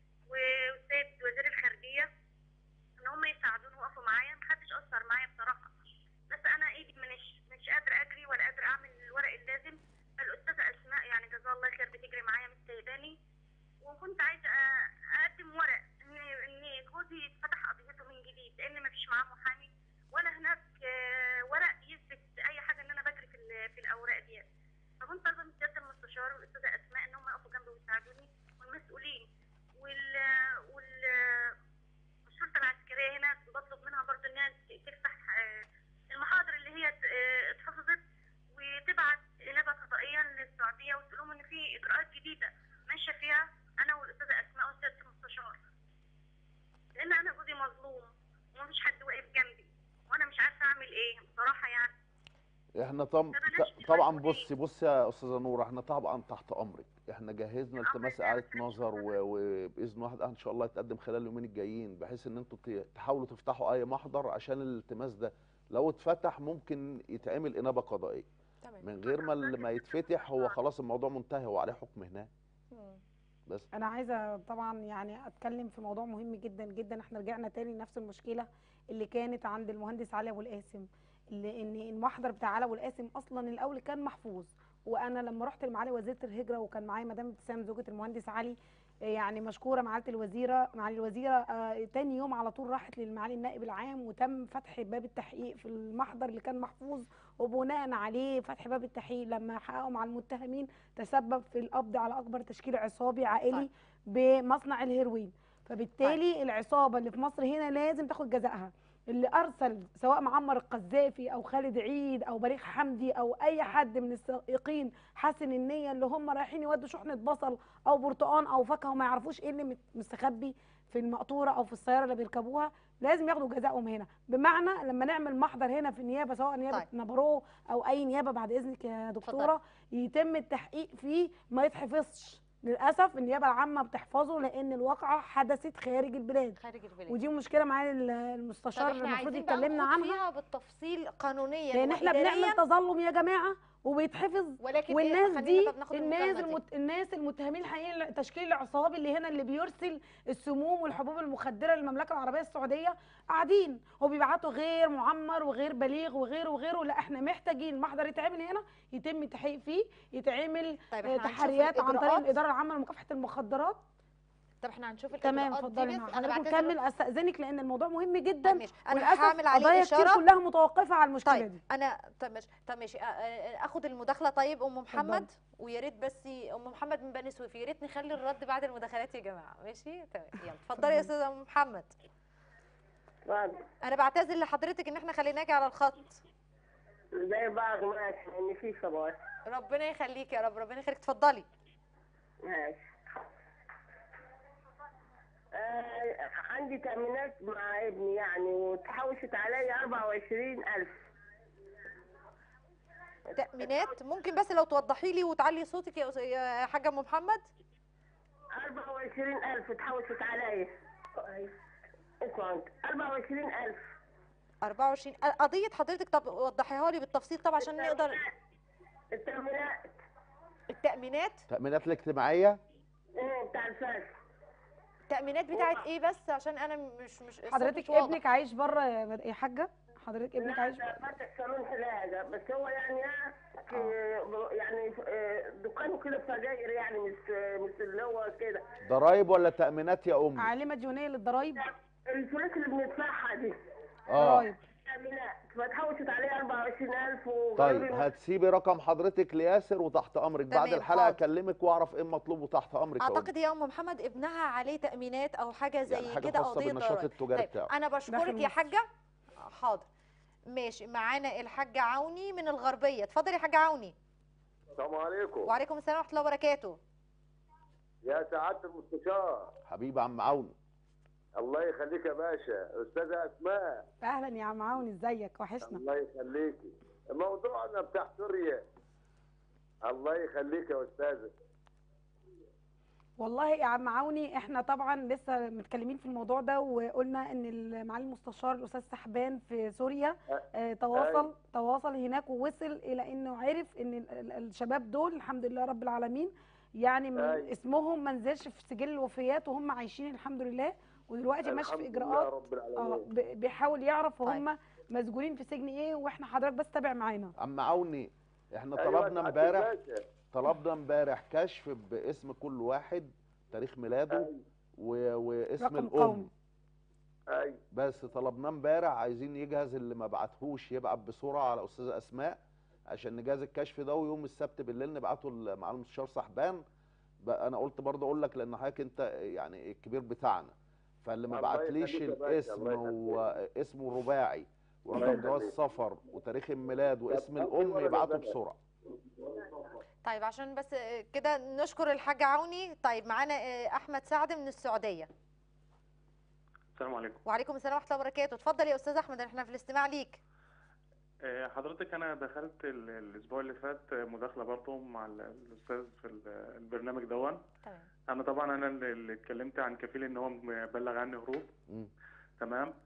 والسيد وزير الخارجيه ان هم يساعدوني ويقفوا معايا محدش اثر معايا بصراحه بس انا ايدي مش مش قادره اجري ولا قادره اعمل الورق اللازم فالاستاذه اسماء يعني جزاها الله خير بتجري معايا مش سايباني وكنت عايزه أ- اقدم ورق ان ان جوزي فتح قضيته من جديد لان مفيش معاه محامي ولا هناك آه، ورق يثبت اي حاجه ان انا بجري في ال- في الاوراق دي فكنت طالبه من سياده المستشار والاستاذه اسماء ان هم يقفوا جنبي ويساعدوني والمسؤولين وال وال والشرطه العسكريه هنا بطلب منها برضو انها ت- تفتح آه، المحاضر اللي هي ت- آه، اتحفظت وتبعت نبأ قضائيا للسعوديه وتقول لهم ان في اجراءات جديده ماشيه فيها انا والاستاذه اسماء والسياده المستشار لان انا جوزي مظلوم ومفيش حد واقف جنبي وانا مش عارفه اعمل ايه بصراحه يعني احنا طم... ده بلاش ط- طبعا المسؤولين. بصي بصي يا استاذه نوره احنا طبعا تحت امرك احنا جهزنا الأمر التماس ده اعاده بس نظر و... وباذن واحد ان شاء الله يتقدم خلال اليومين الجايين بحيث ان انتوا ت- تحاولوا تفتحوا اي محضر عشان الالتماس ده لو اتفتح ممكن يتعمل انابه قضائيه تمام من غير ما ال- ما يتفتح هو خلاص الموضوع منتهي هو عليه حكم هناك مم. بس انا عايزه طبعا يعني اتكلم في موضوع مهم جدا جدا احنا رجعنا تاني لنفس المشكله اللي كانت عند المهندس علي ابو القاسم اللي ان المحضر بتاع علي ابو القاسم اصلا الاول كان محفوظ وانا لما رحت لمعالي وزيره الهجره وكان معايا مدام ابتسام زوجة المهندس علي آه، يعني مشكوره معالي الوزيره معالي الوزيره آه تاني يوم على طول راحت للمعالي النائب العام وتم فتح باب التحقيق في المحضر اللي كان محفوظ وبناء عليه فتح باب التحقيق لما حققوا مع المتهمين تسبب في القبض على اكبر تشكيل عصابي عائلي طيب. بمصنع الهيروين فبالتالي العصابه اللي في مصر هنا لازم تاخد جزائها اللي ارسل سواء معمر القذافي او خالد عيد او بليغ حمدي او اي حد من السائقين حسن النيه اللي هم رايحين يودوا شحنه بصل او برتقان او فاكهه وما يعرفوش ايه اللي مت- مستخبي في المقطوره او في السياره اللي بيركبوها لازم ياخدوا جزائهم هنا بمعنى لما نعمل محضر هنا في النيابه سواء نيابه طيب. نبرو او اي نيابه بعد اذنك يا دكتوره يتم التحقيق فيه ما يتحفظش للاسف النيابه العامه بتحفظه لان الواقعه حدثت خارج البلاد خارج البلاد ودي مشكله معايا ال- طب المستشار احنا المفروض عايزين بقى يتكلمنا نخوض عنها فيها بالتفصيل قانونيا لان احنا وإدارياً، بنعمل تظلم يا جماعه وبيتحفظ ولكن والناس إيه دي خلينا طب ناخد الناس المكالمة دي. المت... الناس المتهمين الحقيقيين التشكيل العصابي اللي هنا اللي بيرسل السموم والحبوب المخدره للمملكه العربيه السعوديه قاعدين وبيبعتوا غير معمر وغير بليغ وغير وغيره لا احنا محتاجين المحضر يتعمل هنا يتم التحقيق فيه يتعمل طيب آه، احنا هنشوف تحريات عن طريق الإجراءات. الاداره العامه لمكافحه المخدرات طب احنا هنشوف تمام الإجراءات دي اتفضلي بس حضرتك بعتذر- نكمل استاذنك لان الموضوع مهم جدا طيب ماشي انا وللاسف هعمل عليه قضايا كتير اشاره كلها متوقفه على المشكله طيب دي انا طب ماشي طب ماشي آه، آه، اخد المداخله طيب ام محمد ويا ريت بس ام محمد من بني سويف يا ريت نخلي الرد بعد المداخلات يا جماعه ماشي تمام يلا اتفضلي يا استاذه ام محمد انا بعتذر لحضرتك ان احنا خليناكي على الخط زي بعض ماشي ان في صباح ربنا يخليك يا رب ربنا يخليك اتفضلي ماشي آه عندي تأمينات مع ابني يعني وتحوشت عليا 24000 تأمينات ممكن بس لو توضحي لي وتعلي صوتك يا أس- يا حاجة أم محمد 24000 اتحوشت عليا اسمع انت 24000 24 قضية حضرتك طب وضحيها لي بالتفصيل طب عشان نقدر التأمينات التأمينات التأمينات الاجتماعية ايه بتاع الفاس التأمينات بتاعت ايه بس عشان انا مش مش الصوت حضرتك مش واضح. ابنك عايش بره يا مد- يا حاجه حضرتك ابنك لا عايش ده فاتح صالون حلاقة بس هو يعني اه في- يعني آه، دكانه كده سجاير يعني مش مش اللي هو كده ضرايب ولا تأمينات يا أمي عالمه ديونيه للضرايب الفلوس اللي بندفعها دي اه ضرايب تأمينات فتحوشت عليا 24000 وقالوا طيب لي هتسيبي رقم حضرتك لياسر وتحت امرك بعد تمام، الحلقه حاضر. اكلمك واعرف ايه المطلوب وتحت امرك يا أمي. اعتقد يا ام محمد ابنها عليه تأمينات او حاجة زي يعني حاجة كده خاصة قضية بالنشاط ضرائب التجاري طيب بتاعه. انا بشكرك داخل يا مصر. حاجة حاضر ماشي معانا الحاجة عوني من الغربية اتفضل يا حاجة عوني السلام عليكم وعليكم السلام ورحمة الله وبركاته يا سعاده المستشار حبيبي عم عوني الله يخليك يا باشا استاذه اسماء اهلا يا عم عون ازيك وحشنا الله يخليكي موضوعنا بتاع سوريا الله يخليك يا استاذه والله يا عم عوني احنا طبعا لسه متكلمين في الموضوع ده وقلنا ان معالي المستشار الاستاذ سحبان في سوريا آه، تواصل تواصل هناك ووصل الى انه عرف ان ال- ال- الشباب دول الحمد لله رب العالمين يعني من أيوة. اسمهم ما نزلش في سجل الوفيات وهم عايشين الحمد لله ودلوقتي ماشي في الحمد لله اجراءات رب اه العالمين ب- بيحاول يعرف طيب. هم مسجونين في سجن ايه واحنا حضرتك بس تابع معانا عم عوني احنا أيوة طلبنا سعادة امبارح الباشا. طلبنا امبارح كشف باسم كل واحد تاريخ ميلاده أيوة. و... واسم رقم الام قومي. ايوه بس طلبناه امبارح عايزين يجهز اللي ما بعتهوش يبعت بسرعه على استاذه اسماء عشان نجهز الكشف ده ويوم السبت بالليل نبعته ل- مع المستشار صاحبان بقى انا قلت برضه اقول لك لان حضرتك انت يعني الكبير بتاعنا فاللي ما الله بعتليش يخليك يا باشا، الاسم الله يخليك. واسمه الرباعي الله ورقم جواز يخليك. السفر وتاريخ الميلاد واسم طب الام ولا يبعته جزاك. بسرعه طيب عشان بس آه، كده نشكر الحاجة عوني طيب معانا آه، احمد سعد من السعودية السلام عليكم وعليكم السلام ورحمة الله وبركاته اتفضل يا استاذ احمد احنا في الاستماع ليك آه، حضرتك انا دخلت ال- الاسبوع اللي فات مداخله برضه مع ال- الاستاذ في ال- البرنامج دون تمام انا طبعا انا اللي اللي اتكلمت عن كفيل ان هو مبلغ عني هروب مم. تمام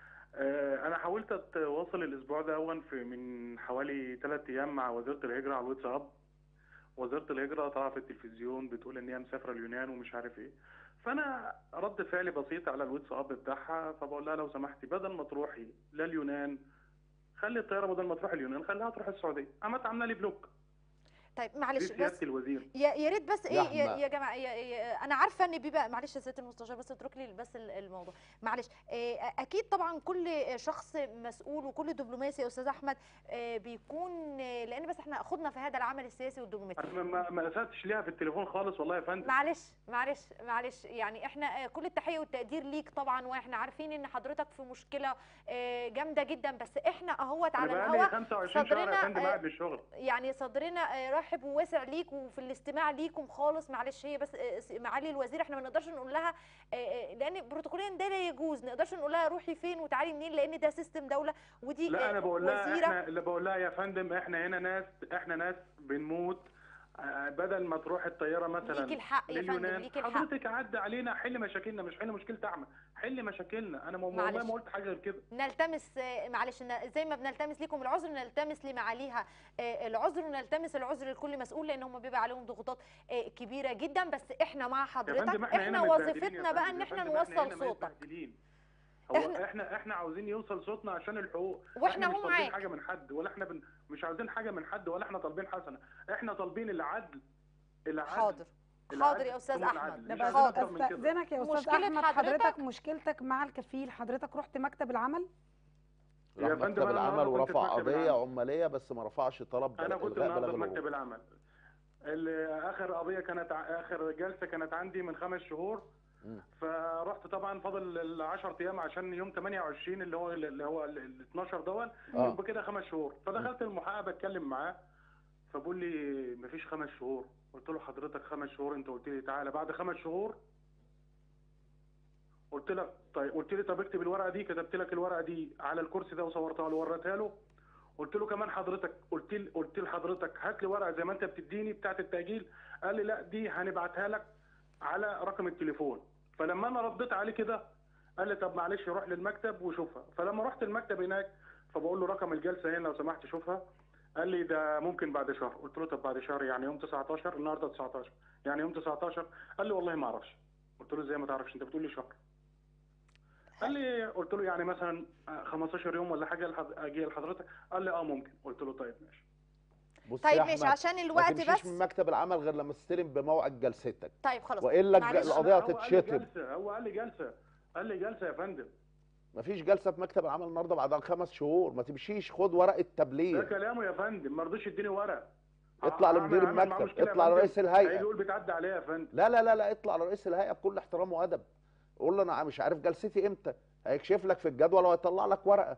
آه، انا حاولت اتواصل الاسبوع ده اول في من حوالي ثلاث ايام مع وزيره الهجره على الواتساب وزاره الهجره طالعه في التلفزيون بتقول ان هي مسافره اليونان ومش عارف ايه فانا رد فعلي بسيط على الواتساب بتاعها فبقول لها لو سمحتي بدل ما تروحي لا اليونان خلي الطياره بدل ما تروح اليونان خليها تروح السعوديه قامت عامله لي بلوك طيب دي معلش سياده بس الوزير يا يا ريت بس ايه يا, زحمة. يا جماعه يا يا انا عارفه ان بيبقى معلش يا سياده المستشار بس اترك لي بس ال- الموضوع معلش إيه اكيد طبعا كل شخص مسؤول وكل دبلوماسي يا استاذ احمد آه، بيكون آه، لان بس احنا خدنا في هذا العمل السياسي والدبلوماسي انا ما ما اساتش ليها في التليفون خالص والله يا فندم معلش معلش معلش يعني احنا آه، كل التحيه والتقدير ليك طبعا واحنا عارفين ان حضرتك في مشكله آه، جامده جدا بس احنا اهوت انا على بقالي الهوا 25 شهر يا صدرنا، فندم آه، قاعد للشغل يعني صدرنا آه، رحب وواسع ليك وفي الاستماع ليكم خالص معلش هي بس آه، س- معالي الوزير احنا ما نقدرش نقول لها آه، آه، لان بروتوكوليا ده لا يجوز ما نقدرش نقول لها روحي فين وتعالي منين لان ده سيستم دوله ودي لا آه، انا بقول لها وزيره احنا اللي بقول لها يا فندم احنا هنا ناس احنا ناس بنموت آه، بدل ما تروح الطياره مثلا ليكي الحق يا فندم، لليونان ليكي الحق. حضرتك عدى علينا حل مشاكلنا مش حل مشكله احمد حل مشاكلنا انا ما- والله معلش. ما قلت حاجه غير كده نلتمس آه، معلش ن- زي ما بنلتمس ليكم العذر نلتمس لمعاليها آه، العذر ونلتمس العذر لكل مسؤول لان هم بيبقى عليهم ضغوطات آه، كبيره جدا بس احنا مع يا حضرتك فندم احنا احنا هنا متبهدلين يا وظيفتنا بقى فندم، ان يا احنا فندم احنا نوصل هنا صوتك متبهدلين. هو إحنا- احنا احنا عاوزين يوصل صوتنا عشان الحقوق وإحنا احنا هو مش طالبين معاك. حاجه من حد ولا احنا بن... مش عاوزين حاجه من حد ولا احنا طالبين حسنه احنا طالبين العدل العدل حاضر العدل حاضر يا استاذ ثم احمد العدل. ده مش بقى عايزين أكتر من كده. استاذنك يا استاذ مشكلة احمد حضرتك- حضرتك مشكلتك مع الكفيل حضرتك رحت مكتب العمل يا راح فندم مكتب أنا العمل النهاردة كنت في ورفع مكتب قضيه العمل. عماليه بس ما رفعش طلب انا كنت الغاء النهارده بلاغ في مكتب الهروب العمل ال- اخر قضيه كانت ع- اخر جلسه كانت عندي من خمس شهور مم. فرحت طبعا فاضل ال 10 ايام عشان يوم 28 اللي هو اللي هو ال 12 دول آه. يبقى كده خمس شهور فدخلت المحقق بتكلم معاه فبقول لي مفيش خمس شهور قلت له حضرتك خمس شهور انت قلت لي تعالى بعد خمس شهور قلت لك طيب قلت لي طب اكتب الورقه دي كتبت لك الورقه دي على الكرسي ده وصورتها له ووريتها له قلت له كمان حضرتك قلت لي قلت لحضرتك هات لي ورقه زي ما انت بتديني بتاعه التاجيل قال لي لا دي هنبعتها لك على رقم التليفون فلما انا رديت عليه كده قال لي طب معلش روح للمكتب وشوفها فلما رحت المكتب هناك فبقول له رقم الجلسه هنا لو سمحت شوفها قال لي ده ممكن بعد شهر قلت له طب بعد شهر يعني يوم 19 النهارده 19 يعني يوم 19 قال لي والله ما اعرفش قلت له ازاي ما تعرفش انت بتقول لي شهر قال لي قلت له يعني مثلا 15 يوم ولا حاجه لحض- اجي لحضرتك قال لي اه ممكن قلت له طيب ماشي بص طيب يا ماشي أحمد، عشان الوقت ما تمشيش بس. من مكتب العمل غير لما تستلم بموعد جلستك طيب خلاص والا الج- معلش. القضيه هو قال لي هتتشتم جلسه هو قال لي جلسه قال لي جلسه يا فندم مفيش جلسه في مكتب العمل النهارده بعد خمس شهور ما تمشيش خد ورقه ده تبليغ كلامه يا فندم ما رضيش يديني ورق اطلع أعمل- لمدير أعمل معاه المكتب مشكلة يا اطلع فندم. لرئيس الهيئه هيجي يقول بتعدي عليا يا فندم لا لا لا لا اطلع لرئيس الهيئه بكل احترام وادب قول له انا مش عارف جلستي امتى هيكشف لك في الجدول وهيطلع لك ورقه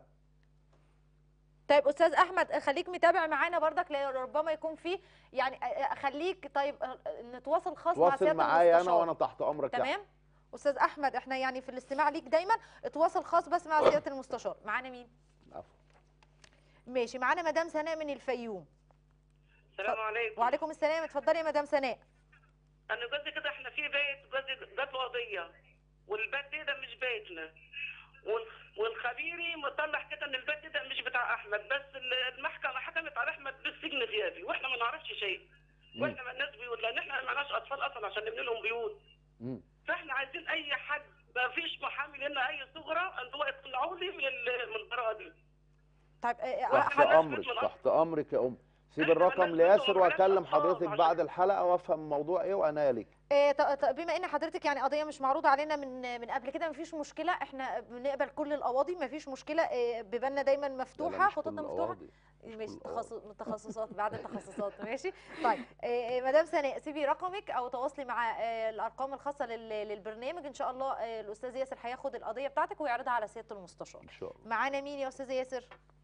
طيب استاذ احمد خليك متابع معانا برضك لأن ربما يكون في يعني خليك طيب نتواصل خاص مع تواصل سياده معايا انا المستشار. وانا تحت امرك يا تمام استاذ احمد احنا يعني في الاستماع ليك دايما اتواصل خاص بس مع سياده المستشار معانا مين عفو. ماشي معانا مدام سناء من الفيوم السلام عليكم وعليكم السلام اتفضلي يا مدام سناء انا قصدي كده احنا في بيت قصدي جات له قضيه والبيت ده مش بيتنا وال- والخبيري مطلع كده ان البيت ده مش بتاع احمد بس ال- المحكمه حكمت على احمد بالسجن غيابي واحنا ما نعرفش شيء واحنا ما الناس بيوت لان احنا ما معناش اطفال اصلا عشان نبني لهم بيوت مم. فاحنا عايزين اي حد ما فيش محامي لنا اي ثغره ان هو يطلعوا لي من ال- من البراءه دي طيب آه، تحت مالناش امرك بيت من تحت امرك يا ام سيب إحنا الرقم مالناش بيت لياسر ومالناش واكلم أطفال حضرتك عشان- بعد الحلقه وافهم الموضوع ايه وانا لك إيه ط- ط- بما ان حضرتك يعني قضيه مش معروضه علينا من من قبل كده مفيش مشكله احنا بنقبل كل القواضي مفيش مشكله إيه بيباننا دايما مفتوحه خطوطنا مفتوحه ماشي تخصص تخصصات بعد التخصصات ماشي طيب إيه مدام سناء سيبي رقمك او تواصلي مع إيه الارقام الخاصه لل- للبرنامج ان شاء الله إيه الاستاذ ياسر هياخد القضيه بتاعتك ويعرضها على سياده المستشار ان شاء الله معانا مين يا استاذ ياسر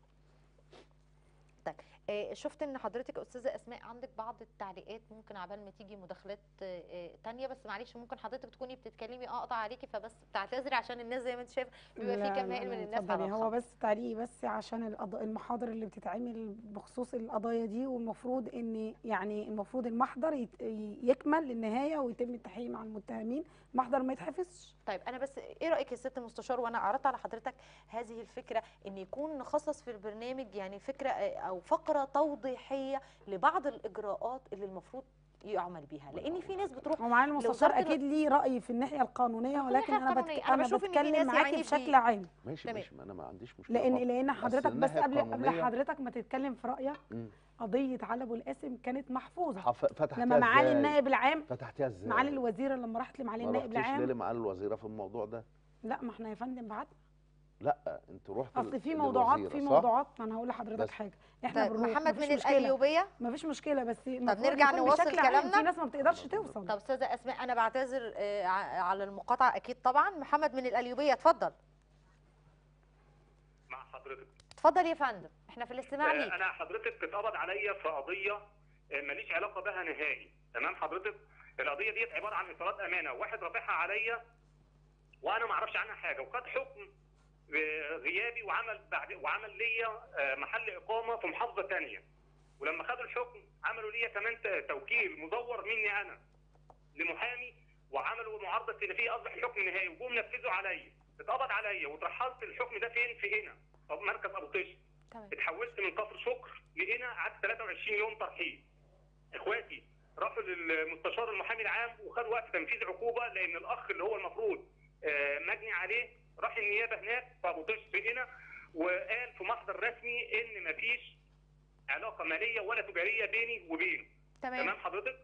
طيب آه، شفت ان حضرتك يا استاذه اسماء عندك بعض التعليقات ممكن عبال ما تيجي مداخلات آه، آه، تانية بس معلش ممكن حضرتك تكوني بتتكلمي اقطع عليكي فبس بتعتذري عشان الناس زي ما انت شايفه بيبقى في لا، كمائل لا، من لا، الناس على اتفضلي. هو الخط بس تعليقي بس عشان القض- المحاضر اللي بتتعمل بخصوص القضايا دي والمفروض ان يعني المفروض المحضر يت- يكمل للنهايه ويتم التحقيق مع المتهمين المحضر ما يتحفظش طيب انا بس ايه رايك يا ست المستشار وانا عرضت على حضرتك هذه الفكره ان يكون نخصص في البرنامج يعني فكره آه، او فقره توضيحيه لبعض الاجراءات اللي المفروض يعمل بيها لان في ناس بتروح ومعالي المستشار لوزارة ال- اكيد ليه راي في الناحيه القانونيه ولكن انا القانونية. بتك... أنا انا بشوف إن في بتكلم ناس معاكي يعني بي- بشكل عام ماشي تمام. ماشي ما انا ما عنديش مشكله لان خالص. لان حضرتك بس الناحية قبل قبل القانونية- حضرتك ما تتكلم في رايك مم. قضيه علي ابو القاسم كانت محفوظه حف- فتحتها لما معالي إزاي؟ النائب العام فتحتيها ازاي معالي الوزيره لما راحت لمعالي ما النائب رحتيش ليه العام لمعالي الوزيره في الموضوع ده لا ما احنا يا فندم بعتنا لا انت رحت اصل ل- في موضوعات للوزيرة، في صح؟ موضوعات ما انا هقول لحضرتك بس. حاجه احنا طيب بنروح محمد مفيش من مشكلة. الأيوبية؟ مفيش مشكله بس المفروض نرجع يكون نواصل بشكل عام. كلامنا؟ في ناس ما بتقدرش توصل طب استاذه اسماء انا بعتذر آه، ع- على المقاطعه اكيد طبعا محمد من القليوبيه اتفضل مع حضرتك اتفضل يا فندم احنا في الاستماع آه، ليك انا حضرتك اتقبض عليا في قضيه آه، ماليش علاقه بها نهائي تمام حضرتك القضيه ديت عباره عن اصرارات امانه واحد رافعها عليا وانا ما اعرفش عنها حاجه وخد حكم آه، غيابي وعمل بعد وعمل ليا آه، محل اقامه في محافظه ثانيه ولما خدوا الحكم عملوا ليا كمان ت- توكيل مزور مني انا لمحامي وعملوا معارضه استئنافيه اصبح الحكم نهائي وجم نفذوا عليا اتقبض عليا وترحلت الحكم ده فين في هنا طب مركز ابو طشت اتحولت من كفر شكر لهنا قعدت 23 يوم ترحيل اخواتي راحوا للمستشار المحامي العام وخدوا وقت تنفيذ عقوبه لان الاخ اللي هو المفروض آه، مجني عليه راح النيابه هناك في ابو طشت هنا وقال في محضر رسمي ان مفيش علاقه ماليه ولا تجاريه بيني وبينه تمام. تمام حضرتك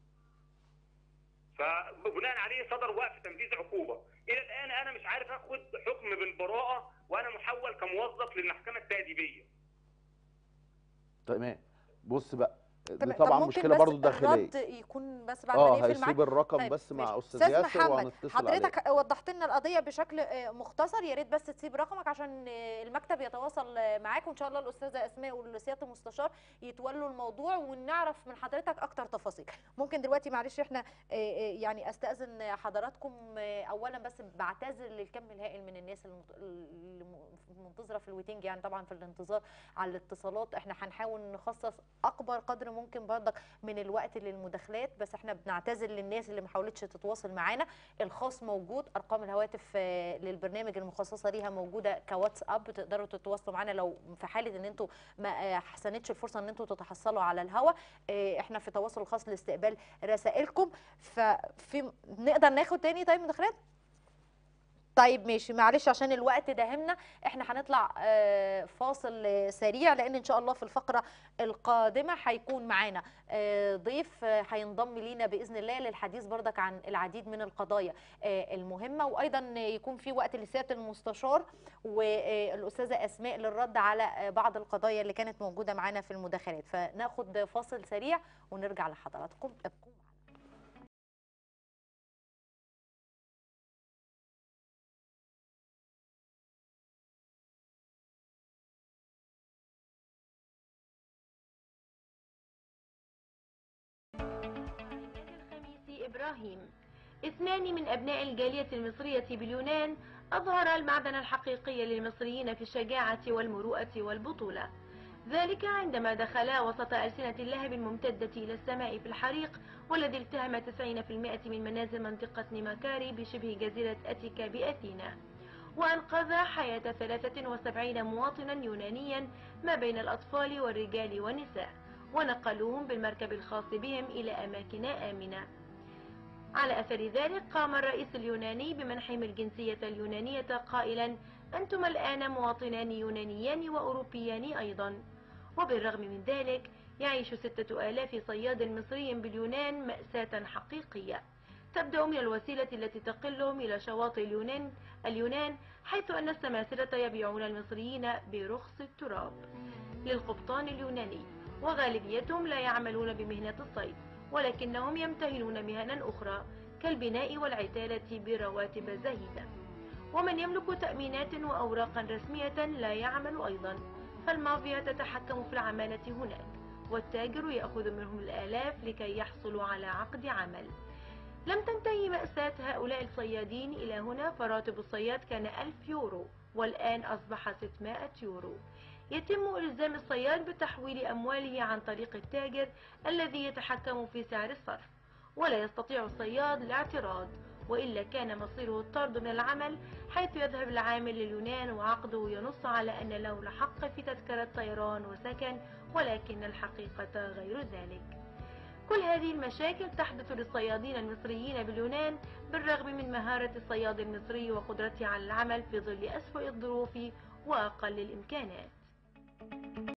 فبناء عليه صدر وقف تنفيذ عقوبه الى الان انا مش عارف اخد حكم بالبراءه وانا محول كموظف للمحكمه التاديبيه تمام بص بقى دي تمام. طب طبعا ممكن مشكله بس برضو داخليه الرد يكون بس بعد اه ما نقفل معاك هيسيب الرقم طيب بس مع ماشي. استاذ استاذ ياسر محمد وهنتصل عليه حضرتك وضحت لنا القضيه بشكل آه، مختصر يا ريت بس تسيب رقمك عشان آه، المكتب يتواصل آه، معاك وان شاء الله الاستاذه اسماء والسياده المستشار يتولوا الموضوع ونعرف من حضرتك اكتر تفاصيل ممكن دلوقتي معلش احنا آه، آه، يعني استاذن حضراتكم آه، اولا بس بعتذر للكم الهائل من الناس المت- اللي م- منتظره في الويتنج يعني طبعا في الانتظار على الاتصالات احنا هنحاول نخصص اكبر قدر ممكن برضك من الوقت للمداخلات بس احنا بنعتذر للناس اللي ما حاولتش تتواصل معانا الخاص موجود ارقام الهواتف آه، للبرنامج المخصصه ليها موجوده كواتساب تقدروا تتواصلوا معانا لو في حاله ان انتوا ما آه، حسنتش الفرصه ان انتوا تتحصلوا على الهوا آه، احنا في تواصل خاص لاستقبال رسائلكم ففي نقدر ناخد تاني طيب مداخلات طيب ماشي معلش عشان الوقت داهمنا احنا هنطلع آه، فاصل آه، سريع لان ان شاء الله في الفقره القادمه هيكون معانا آه، ضيف آه، هينضم لينا باذن الله للحديث بردك عن العديد من القضايا آه، المهمه وايضا يكون في وقت لسياده المستشار والاستاذه اسماء للرد على آه، بعض القضايا اللي كانت موجوده معانا في المداخلات فناخد فاصل سريع ونرجع لحضراتكم ابقوا الخميسي إبراهيم اثنان من أبناء الجالية المصرية باليونان أظهر المعدن الحقيقي للمصريين في الشجاعة والمروءة والبطولة ذلك عندما دخلا وسط ألسنة اللهب الممتدة إلى السماء في الحريق والذي التهم 90% من منازل منطقة نيماكاري بشبه جزيرة أتيكا بأثينا وأنقذ حياة 73 مواطنا يونانيا ما بين الأطفال والرجال والنساء ونقلوهم بالمركب الخاص بهم إلى أماكن آمنة على أثر ذلك قام الرئيس اليوناني بمنحهم الجنسية اليونانية قائلا أنتم الآن مواطنان يونانيان وأوروبيان أيضا وبالرغم من ذلك يعيش ستة آلاف صياد مصري باليونان مأساة حقيقية تبدأ من الوسيلة التي تقلهم إلى شواطئ اليونان اليونان حيث أن السماسرة يبيعون المصريين برخص التراب للقبطان اليوناني وغالبيتهم لا يعملون بمهنة الصيد ولكنهم يمتهنون مهنا أخرى كالبناء والعتالة برواتب زهيدة ومن يملك تأمينات وأوراقا رسمية لا يعمل أيضا فالمافيا تتحكم في العمالة هناك والتاجر يأخذ منهم الآلاف لكي يحصلوا على عقد عمل لم تنتهي مأساة هؤلاء الصيادين إلى هنا فراتب الصياد كان ألف يورو والآن أصبح 600 يورو يتم إلزام الصياد بتحويل أمواله عن طريق التاجر الذي يتحكم في سعر الصرف ولا يستطيع الصياد الاعتراض وإلا كان مصيره الطرد من العمل حيث يذهب العامل لليونان وعقده ينص على أن له الحق في تذكرة طيران وسكن ولكن الحقيقة غير ذلك كل هذه المشاكل تحدث للصيادين المصريين باليونان بالرغم من مهارة الصياد المصري وقدرته على العمل في ظل أسوأ الظروف وأقل الإمكانات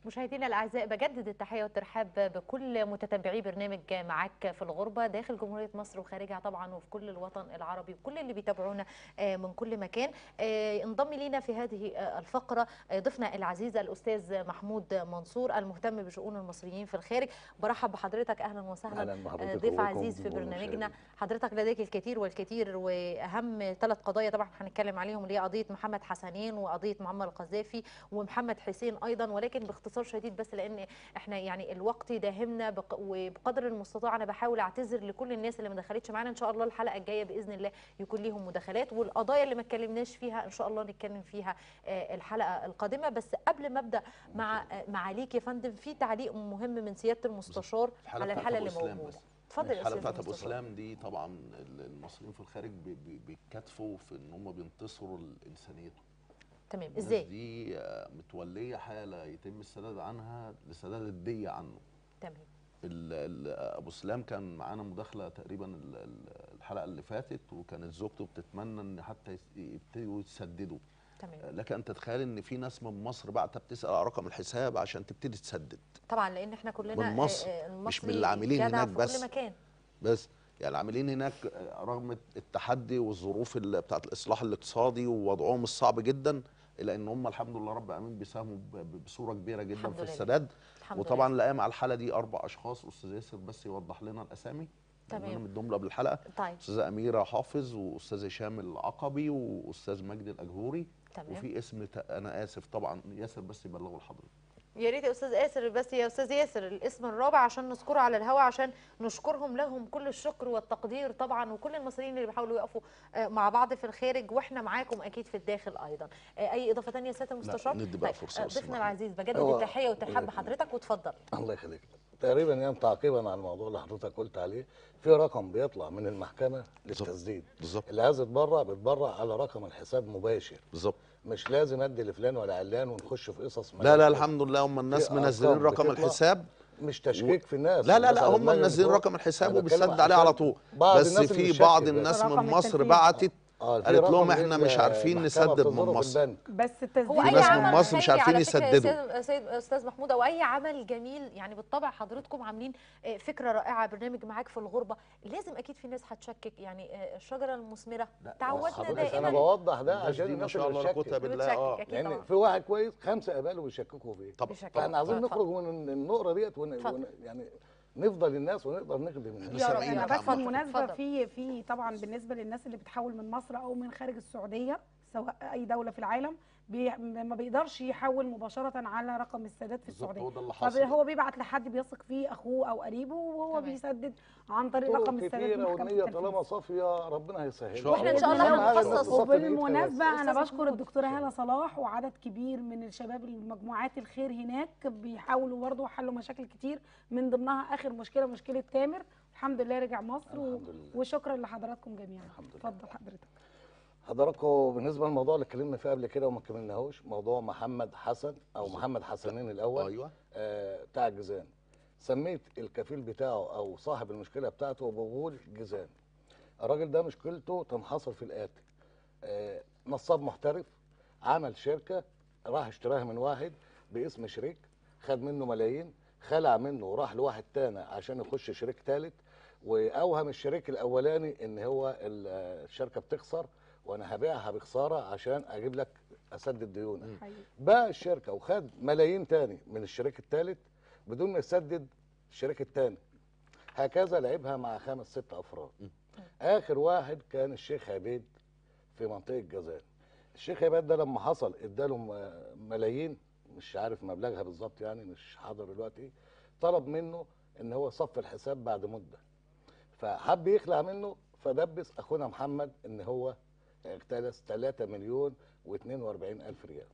مشاهدينا الاعزاء بجدد التحيه والترحاب بكل متتبعي برنامج معاك في الغربه داخل جمهوريه مصر وخارجها طبعا وفي كل الوطن العربي وكل اللي بيتابعونا آه، من كل مكان آه، انضم لينا في هذه آه، الفقره آه، ضيفنا العزيز الاستاذ محمود منصور المهتم بشؤون المصريين في الخارج برحب بحضرتك اهلا وسهلا أهلاً بحضرتك آه، ضيف وبكم عزيز في جمهور برنامجنا المشاهدين. حضرتك لديك الكثير والكثير واهم ثلاث قضايا طبعا هنتكلم عليهم اللي هي قضيه محمد حسنين وقضيه معمر القذافي ومحمد حسين ايضا ولكن باختصار شديد بس لان احنا يعني الوقت داهمنا بق- وبقدر المستطاع انا بحاول اعتذر لكل الناس اللي ما دخلتش معانا ان شاء الله الحلقه الجايه باذن الله يكون ليهم مداخلات والقضايا اللي ما اتكلمناش فيها ان شاء الله نتكلم فيها آه، الحلقه القادمه بس قبل ما ابدا مع آه، معاليك يا فندم في تعليق مهم من سياده المستشار على بتاعت الحاله أبو اللي إسلام موجوده بس. اتفضل يا الحاله استاذ بتاعت ابو المستشار. اسلام دي طبعا ال- المصريين في الخارج بي- بي- بيتكاتفوا في ان هم بينتصروا لانسانيته تمام الناس ازاي دي آه، متوليه حاله يتم السداد عنها لسداد الديه عنه تمام ال- ال- ابو سلام كان معانا مداخله تقريبا ال- ال- الحلقه اللي فاتت وكانت زوجته بتتمنى ان حتى يس- يبتدوا يتسددوا تمام لك ان تتخيل ان في ناس من مصر بعتها بتسال على رقم الحساب عشان تبتدي تسدد طبعا لان احنا كلنا من مصر، آه، آه، مش المصري من العاملين جدع هناك في بس. كل مكان بس يعني العاملين هناك آه، رغم التحدي والظروف اللي بتاعت الاصلاح الاقتصادي ووضعهم الصعب جدا الا ان هم الحمد لله رب العالمين بيساهموا ب- ب- بصوره كبيره جدا الحمد في لله. السداد الحمد وطبعا لقام على الحاله دي اربع اشخاص استاذ ياسر بس يوضح لنا الاسامي لأن تمام. انا مديهم له قبل الحلقه طيب استاذه اميره حافظ واستاذ هشام العقبي واستاذ مجدي الاجهوري تمام. وفي اسم ت- انا اسف طبعا ياسر بس يبلغه لحضرتك يا ريت يا استاذ ياسر بس يا استاذ ياسر الاسم الرابع عشان نذكره على الهواء عشان نشكرهم لهم كل الشكر والتقدير طبعا وكل المصريين اللي بيحاولوا يقفوا آه، مع بعض في الخارج واحنا معاكم اكيد في الداخل ايضا آه، اي اضافه ثانيه يا سياده المستشار ندي بقى طيب، فرصة آه، بس ضيفنا معانا. العزيز بجدد هو- التحيه والترحاب بحضرتك واتفضل الله يخليك تقريبا يعني تعقيبا على الموضوع اللي حضرتك قلت عليه في رقم بيطلع من المحكمه للتسديد بالظبط اللي عايز يتبرع بيتبرع على رقم الحساب مباشر بالظبط مش لازم ادي لفلان ولا علان ونخش في قصص لا لا ملابس. الحمد لله هم الناس في منزلين أرقام رقم بتطلع الحساب مش تشكيك في الناس لا لا الناس لا على هم دماغي من منزلين فوق. رقم الحساب أنا بتكلم وبيسدد عليه عشان على طول بعض بس الناس اللي في بعض بتشكك الناس رقم من مصر التنفيذ. بعتت اه في قالت لهم رقم احنا مش عارفين المحكمة نسدد بتصدره من في مصر البنك. بس التسديد هو اي ناس من عمل مصر مش خيري عارفين على فكرة يا يسددوا. سيد- سيد استاذ محمود او اي عمل جميل يعني بالطبع حضرتكم عاملين آه، فكره رائعه برنامج معاك في الغربه لازم اكيد في ناس هتشكك يعني آه، الشجره المثمره تعودنا حضرتك انا دائما بوضح ده الناس عشان دي ما الناس شاء اللي الله لا بتشكك قوة بالله بتشكك اه اكيد لان طبعا في واحد كويس خمسه قبلوا بيشككوا فيه طب بشكل فاحنا عايزين اتفضل. نخرج من النقره ديت ون... اتفضل. ون... يعني نفضل الناس ونقدر نخدم الناس يا رب سامعينك انا يا بس عم. بالمناسبه اتفضل. في في طبعا بالنسبه للناس اللي بتحول من مصر او من خارج السعوديه سواء اي دوله في العالم بي ما بيقدرش يحول مباشره على رقم السداد في بالظبط السعوديه هو ده اللي حصل فهو بيبعت لحد بيثق فيه اخوه او قريبه وهو تمام. بيسدد عن طريق طرق رقم السداد كتيره بمحكمة والنية التنفيذ. طالما صافيه ربنا هيسهل شاء واحنا ان شاء الله بإذن الله هنخصص وبالمناسبه انا أستاذ بشكر محمود. الدكتوره هاله صلاح وعدد كبير من الشباب المجموعات الخير هناك بيحاولوا برضه حلوا مشاكل كتير من ضمنها اخر مشكله مشكله تامر الحمد لله رجع مصر و... الحمد لله. وشكرا لحضراتكم جميعا الحمد لله. اتفضل حضرتك حضراتكم بالنسبه للموضوع اللي اتكلمنا فيه قبل كده وما كملناهوش موضوع محمد حسن او محمد حسنين الاول ايوه آه بتاع جيزان سميت الكفيل بتاعه او صاحب المشكله بتاعته بقول جيزان الراجل ده مشكلته تنحصر في الاتي آه نصاب محترف عمل شركه راح اشتراها من واحد باسم شريك خد منه ملايين خلع منه وراح لواحد تاني عشان يخش شريك تالت واوهم الشريك الاولاني ان هو ال- آه، الشركه بتخسر وانا هبيعها بخساره عشان اجيب لك اسدد ديونك حقيقي. باع الشركه وخد ملايين تاني من الشريك الثالث بدون ما يسدد الشريك الثاني هكذا لعبها مع خمس ست افراد اخر واحد كان الشيخ عبيد في منطقه جازان الشيخ عبيد ده لما حصل ادالهم آه، ملايين مش عارف مبلغها بالظبط يعني مش حاضر دلوقتي طلب منه ان هو صف الحساب بعد مده فحب يخلع منه فدبس اخونا محمد ان هو اختلس 3 مليون و42 الف ريال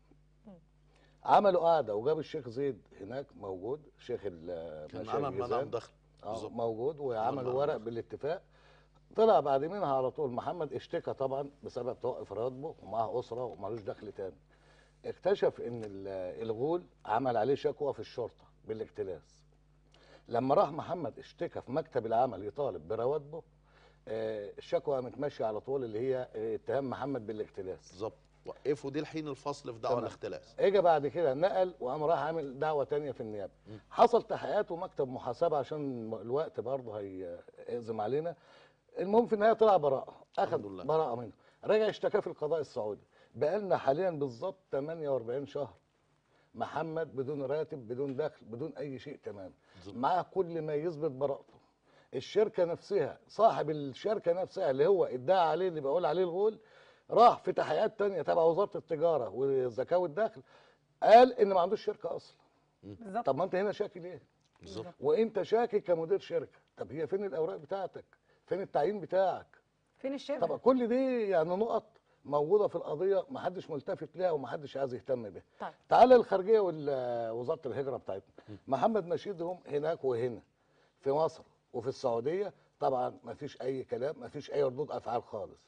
عملوا قعده وجاب الشيخ زيد هناك موجود شيخ ال- كان مشايخ عمل منع جيزان. دخل اه بالظبط. موجود وعملوا منع ورق دخل. بالاتفاق طلع بعد منها على طول محمد اشتكى طبعا بسبب توقف راتبه ومعاه اسره ومالوش دخل تاني اكتشف ان ال- الغول عمل عليه شكوى في الشرطه بالاختلاس لما راح محمد اشتكى في مكتب العمل يطالب برواتبه آه، الشكوى قامت ماشيه على طول اللي هي آه، اتهام محمد بالاختلاس بالظبط وقفوا دي الحين الفصل في دعوى تمام. الاختلاس اجى بعد كده نقل وقام راح عامل دعوه تانية في النيابه حصل تحقيقات ومكتب محاسبه عشان الوقت برضه هيأزم علينا المهم في النهايه طلع براءه اخذ براءه منه رجع اشتكى في القضاء السعودي بقالنا حاليا بالظبط 48 شهر محمد بدون راتب بدون دخل بدون اي شيء تمام معاه كل ما يثبت براءته الشركه نفسها صاحب الشركه نفسها اللي هو ادعى عليه اللي بقول عليه الغول راح في تحقيقات تانية تبع وزاره التجاره والزكاه والدخل قال ان ما عندوش شركه اصلا بالظبط طب ما انت هنا شاكي ليه بالظبط وانت شاكي كمدير شركه طب هي فين الاوراق بتاعتك فين التعيين بتاعك فين الشركه طب كل دي يعني نقط موجوده في القضيه ما حدش ملتفت ليها وما حدش عايز يهتم بيها طيب تعالى الخارجيه ووزاره الهجره بتاعتنا محمد مشيدهم هناك وهنا في مصر وفي السعوديه طبعا ما فيش اي كلام ما فيش اي ردود افعال خالص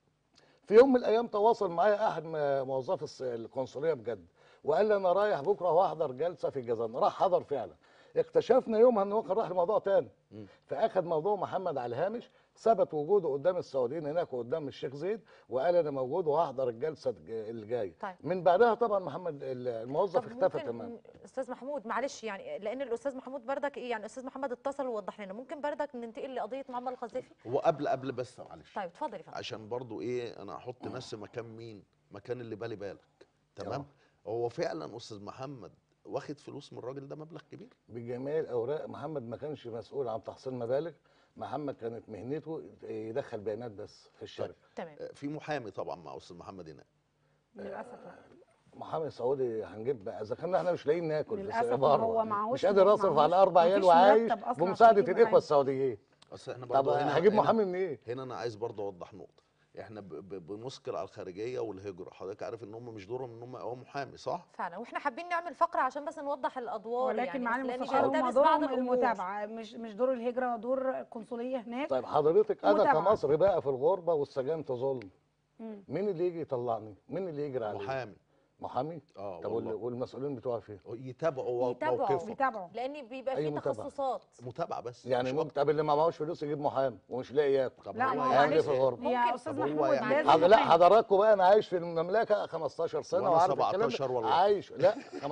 في يوم من الايام تواصل معايا احد م- موظفي الس- القنصليه بجد وقال لي انا رايح بكره وهحضر جلسه في الجزائر راح حضر فعلا اكتشفنا يومها ان هو كان راح لموضوع تاني فاخذ موضوع محمد على الهامش ثبت وجوده قدام السعوديين هناك وقدام الشيخ زيد وقال انا موجود وهحضر الجلسه الج- اللي جايه طيب. من بعدها طبعا محمد ال- الموظف طب اختفى ممكن تماما استاذ محمود معلش يعني لان الاستاذ محمود بردك ايه يعني استاذ محمد اتصل ووضح لنا ممكن بردك ننتقل لقضيه معمر القذافي هو قبل قبل بس معلش طيب اتفضل يا فندم عشان برضو ايه انا احط نفسي مكان مين مكان اللي بالي بالك تمام هو فعلا استاذ محمد واخد فلوس من الراجل ده مبلغ كبير بجميع الاوراق محمد ما كانش مسؤول عن تحصيل مبالغ محمد كانت مهنته يدخل بيانات بس في الشركه تمام آه، في محامي طبعا مع استاذ محمد هناك للاسف لا محامي سعودي هنجيب بقى اذا كنا احنا مش لاقيين ناكل للأسف بره. هو معهوش- مش قادر اصرف معهوش- على اربع عيال مفيش وعايش مرتب أصلاً بمساعده عشان يجيب الاخوه محامي. السعوديين اصل احنا طب برضو هنا هجيب هنا- محامي منين؟ هنا انا عايز برضو اوضح نقطه احنا ب- ب- بنثقل على الخارجيه والهجره حضرتك عارف ان هم مش دورهم ان هم هو محامي صح فعلا واحنا حابين نعمل فقره عشان بس نوضح الادوار ولكن يعني معالي لأن المستشار هم بيلتبس بعض دورهم الأمور. المتابعه مش مش دور الهجره دور القنصليه هناك طيب حضرتك انا متابعة. كمصري بقى في الغربه والسجان تظلم مم. مين اللي يجي يطلعني؟ مين اللي يجري عليه؟ محامي محامي؟ اه طب والله. وال- والمسؤولين بتوعي فين؟ يتابعوا يتابعوا موقفهم بيتابعوا لان بيبقى أي في متابعة. تخصصات متابعه بس يعني مش ممكن طب اللي ما معهوش فلوس يجيب محامي ومش لاقي ياكل طب لا هو ما هو يعني هيعمل ايه معلش في الغربه؟ يا ممكن- استاذ طب هو محمود يعني- لازم حض- لا محامي. حضراتكم بقى انا عايش في المملكه 15 سنه وأنا وعارف الكلام 17 ده والله. عايش لا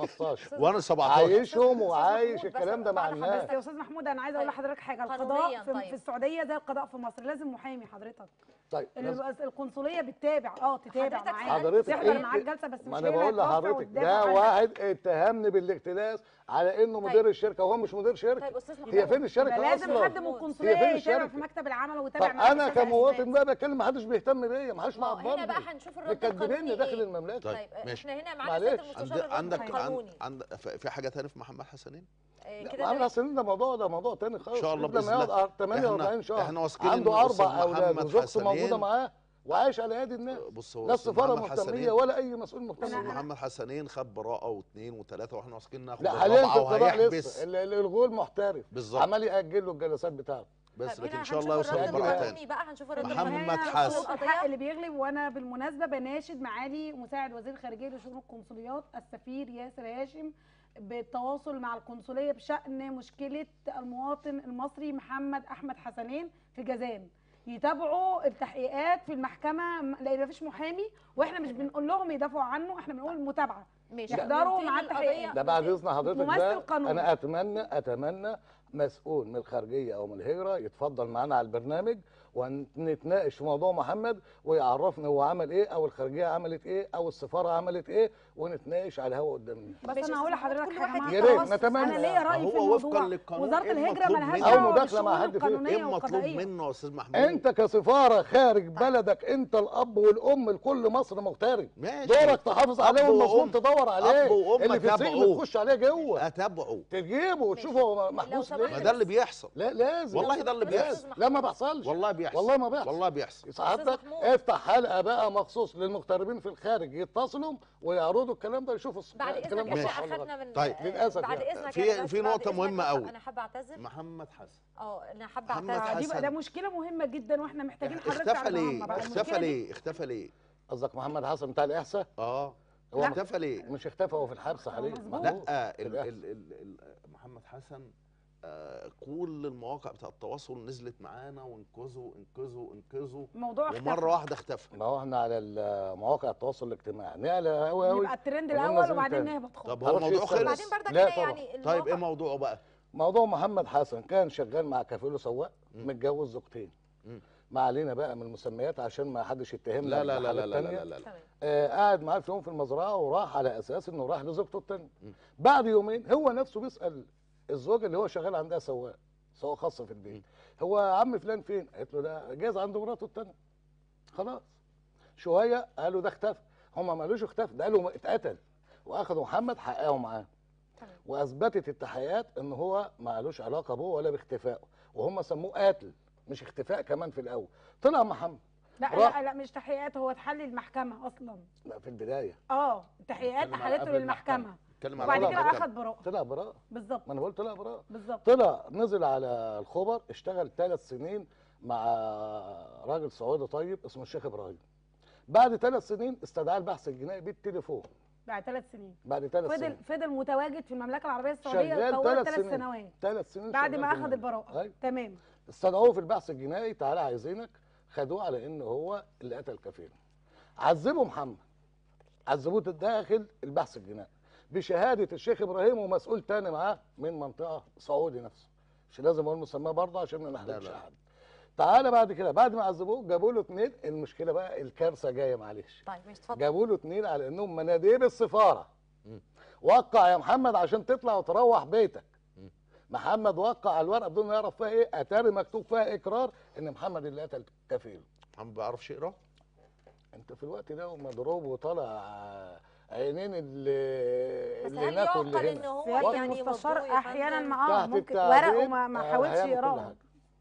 15 وانا 17 عايشهم أستاذ وعايش محمود، بس الكلام ده مع بعد الناس بس يا استاذ محمود انا عايزه اقول طيب. لحضرتك حاجه قانونياً القضاء في, طيب. في السعوديه زي القضاء في مصر لازم محامي حضرتك طيب لازم- ال- القنصليه بتتابع اه تتابع حضرتك معاه حضرتك تحضر انت- معاه الجلسه بس ما مش انا هي اللي بقول هترفع لحضرتك وتدافع ده عنك. واحد اتهمني بالاختلاس على انه مدير طيب. الشركه وهو مش مدير شركه طيب استاذ محمود هي فين الشركه يبقى لازم اصلا حد من هي القنصليه فين يتابع الشركة؟ في مكتب العمل طب ويتابع معاه انا الكتابة كمواطن إثبات. بقى بتكلم ما حدش بيهتم بيا ما حدش ما هو معبرني هنا بقى هنشوف الرد بيكدبني القانوني داخل ايه المملكه طيب طيب ماشي احنا هنا معانا سياده معلش. المستشار عند الرد عندك القانوني عند عند ف- في حاجه تانية في محمد حسنين آه، لا، كده محمد ده- حسنين ده موضوع ده موضوع تاني خالص ان شاء الله لما باذن يقعد الله 48 شهر احنا واثقين عنده إن أستاذ اربع اولاد محمد وزوجته موجوده حسنين- معاه وعايش على يد الناس بص هو لا أستاذ السفاره محمد مهتميه حسنين- ولا اي مسؤول مهتم استاذ بيه. محمد حسنين خد براءه واثنين وثلاثه واحنا واثقين انه هياخد لا حاليا في الرابعه القضاء وهيحبس لسه ال- ال- الغول محترف بالظبط. عمال ياجل له الجلسات بتاعته بس طيب لكن هنا ان شاء الله هنشوف يوصل الرد براءه القانوني تاني بقى هنشوف الرد محمد القانوني حسن. صوت الحق اللي بيغلب وانا بالمناسبه بناشد معالي مساعد وزير الخارجيه لشؤون القنصليات السفير ياسر هاشم بالتواصل مع القنصليه بشان مشكله المواطن المصري محمد احمد حسنين في جازان يتابعوا التحقيقات في المحكمه م- لان مفيش محامي واحنا مش بنقول لهم يدافعوا عنه احنا بنقول متابعه ماشي يحضروا ننتقل مع للقضية. التحقيقات ده بعد اذن حضرتك ممثل بقى قانوني. انا اتمنى اتمنى مسؤول من الخارجيه او من الهجره يتفضل معانا على البرنامج ونتناقش في موضوع محمد ويعرفنا هو عمل ايه او الخارجيه عملت ايه او السفاره عملت ايه ونتناقش على الهوا قدام الناس بس ماشي انا هقول يا أستاذ لحضرتك محمود، كل حاجه واحد مع يا ريت التوسط. نتمنى انا ليا راي في هو وفقا الموضوع للقانون وزاره إيه الهجره المطلوب ملهاش منه؟ أو دعوه مداخلة مع بالشؤون حد فيه. ايه القانونيه المطلوب والقضائيه منه يا استاذ محمود انت كسفاره خارج بلدك انت الاب والام لكل مصر مغترب ماشي دورك تحافظ عليه أب والمظلوم وأم. تدور عليه أب وأم اللي في السجن تابعوه. تخش عليه جوه اتابعه تجيبه وتشوفه هو محبوس سمحت ليه ما ده اللي بيحصل لا لازم والله ده اللي بس بيحصل أستاذ لا ما بيحصلش والله بيحصل والله ما بيحصل والله بيحصل سعادتك محمود. افتح حلقه بقى مخصوص للمغتربين في الخارج يتصلوا ويعرضوا الكلام ده يشوفوا الص- بعد الكلام اذنك ده احنا صح ولا اخذنا غلط. من طيب. للأسف بعد يعني. اذنك في- يا بس في بعد نقطة إذنك مهمة بس أوي. انا حابه اعتذر محمد حسن اه انا حابه محمد اعتذر دي بقى حسن. ده مشكله مهمه جدا واحنا محتاجين حضرتك اختفى على ليه المهمة بقى. اختفى المشكلة دي ليه اختفى ليه قصدك محمد حسن بتاع الاحساء اه هو لا. اختفى ليه مش اختفى هو في الحبس حاليا مظبوط. محبوس لا في ال الإحساء. ال ال ال محمد حسن آه كل المواقع بتاع التواصل نزلت معانا وانقذوا انقذوا انقذوا الموضوع اختفى. ومره واحده اختفى ما هو احنا على ال- مواقع التواصل الاجتماعي نعلى قوي قوي يبقى الترند الاول وبعدين نهبط خالص طب هو الموضوع خلص وبعدين بردك لا هنا طبعا. يعني طيب ايه موضوعه بقى موضوع محمد حسن كان شغال مع كفيله سواق متجوز زوجتين ما علينا بقى من المسميات عشان ما حدش يتهمنا لا لا لا لا بحاجات لا تانية. لا لا, لا. آه قاعد معاه في يوم في المزرعه وراح على اساس انه راح لزوجته الثانيه بعد يومين هو نفسه بيسال الزوجه اللي هو شغال عندها سواق سواق خاص في البيت هو عم فلان فين؟ قالت له لا جاز عند مراته الثانيه خلاص شويه قالوا ده اختفى هم ما قالوش اختفى ده قالوا اتقتل واخدوا محمد حققوا معاه واثبتت التحقيقات ان هو ما لوش علاقه بيه ولا باختفائه وهم سموه قاتل مش اختفاء كمان في الاول طلع محمد لا راح- لا لا مش تحقيقات هو اتحل المحكمه اصلا لا في البدايه اه التحقيقات بتكلم على احالته قبل للمحكمه اتكلم وبعد طلع كده براءة. اخد براءه طلع براءه بالظبط ما انا بقول طلع براءه بالظبط طلع نزل على الخبر اشتغل ثلاث سنين مع راجل سعودي طيب اسمه الشيخ ابراهيم بعد ثلاث سنين استدعاه البحث الجنائي بالتليفون بعد ثلاث سنين بعد ثلاث فضل سنين فضل متواجد في المملكه العربيه السعوديه شغال طوال ثلاث ثلاث سنين سنوات ثلاث سنين بعد شغال ما في اخد المملكة. البراءه أيوة. تمام استدعوه في البحث الجنائي تعالى عايزينك خدوه على ان هو اللي قتل كفيل عذبوا محمد عذبوه داخل البحث الجنائي بشهاده الشيخ ابراهيم ومسؤول تاني معاه من منطقه سعودي نفسه مش لازم اقول مسماه برضه عشان ما نحرجش لا. حد تعالى بعد كده بعد ما عذبوه جابوا له اثنين المشكله بقى الكارثه جايه معلش طيب مش اتفضل جابوا له اثنين على انهم مناديب السفاره وقع يا محمد عشان تطلع وتروح بيتك محمد وقع على الورقه بدون ما يعرف فيها ايه اتاري مكتوب فيها اقرار ان محمد اللي قتل كفيل محمد ما بيعرفش يقرا انت في الوقت ده ومضروب وطالع عينين اللي بس اللي هل هناك واللي يعقل هنا ان هو سيادة يعني المستشار مضروب يا احيانا فندم؟ معاه تحت ممكن التعذيب، ورقه ما ما آه، حاولش هيعمل كل يقراه حاجة.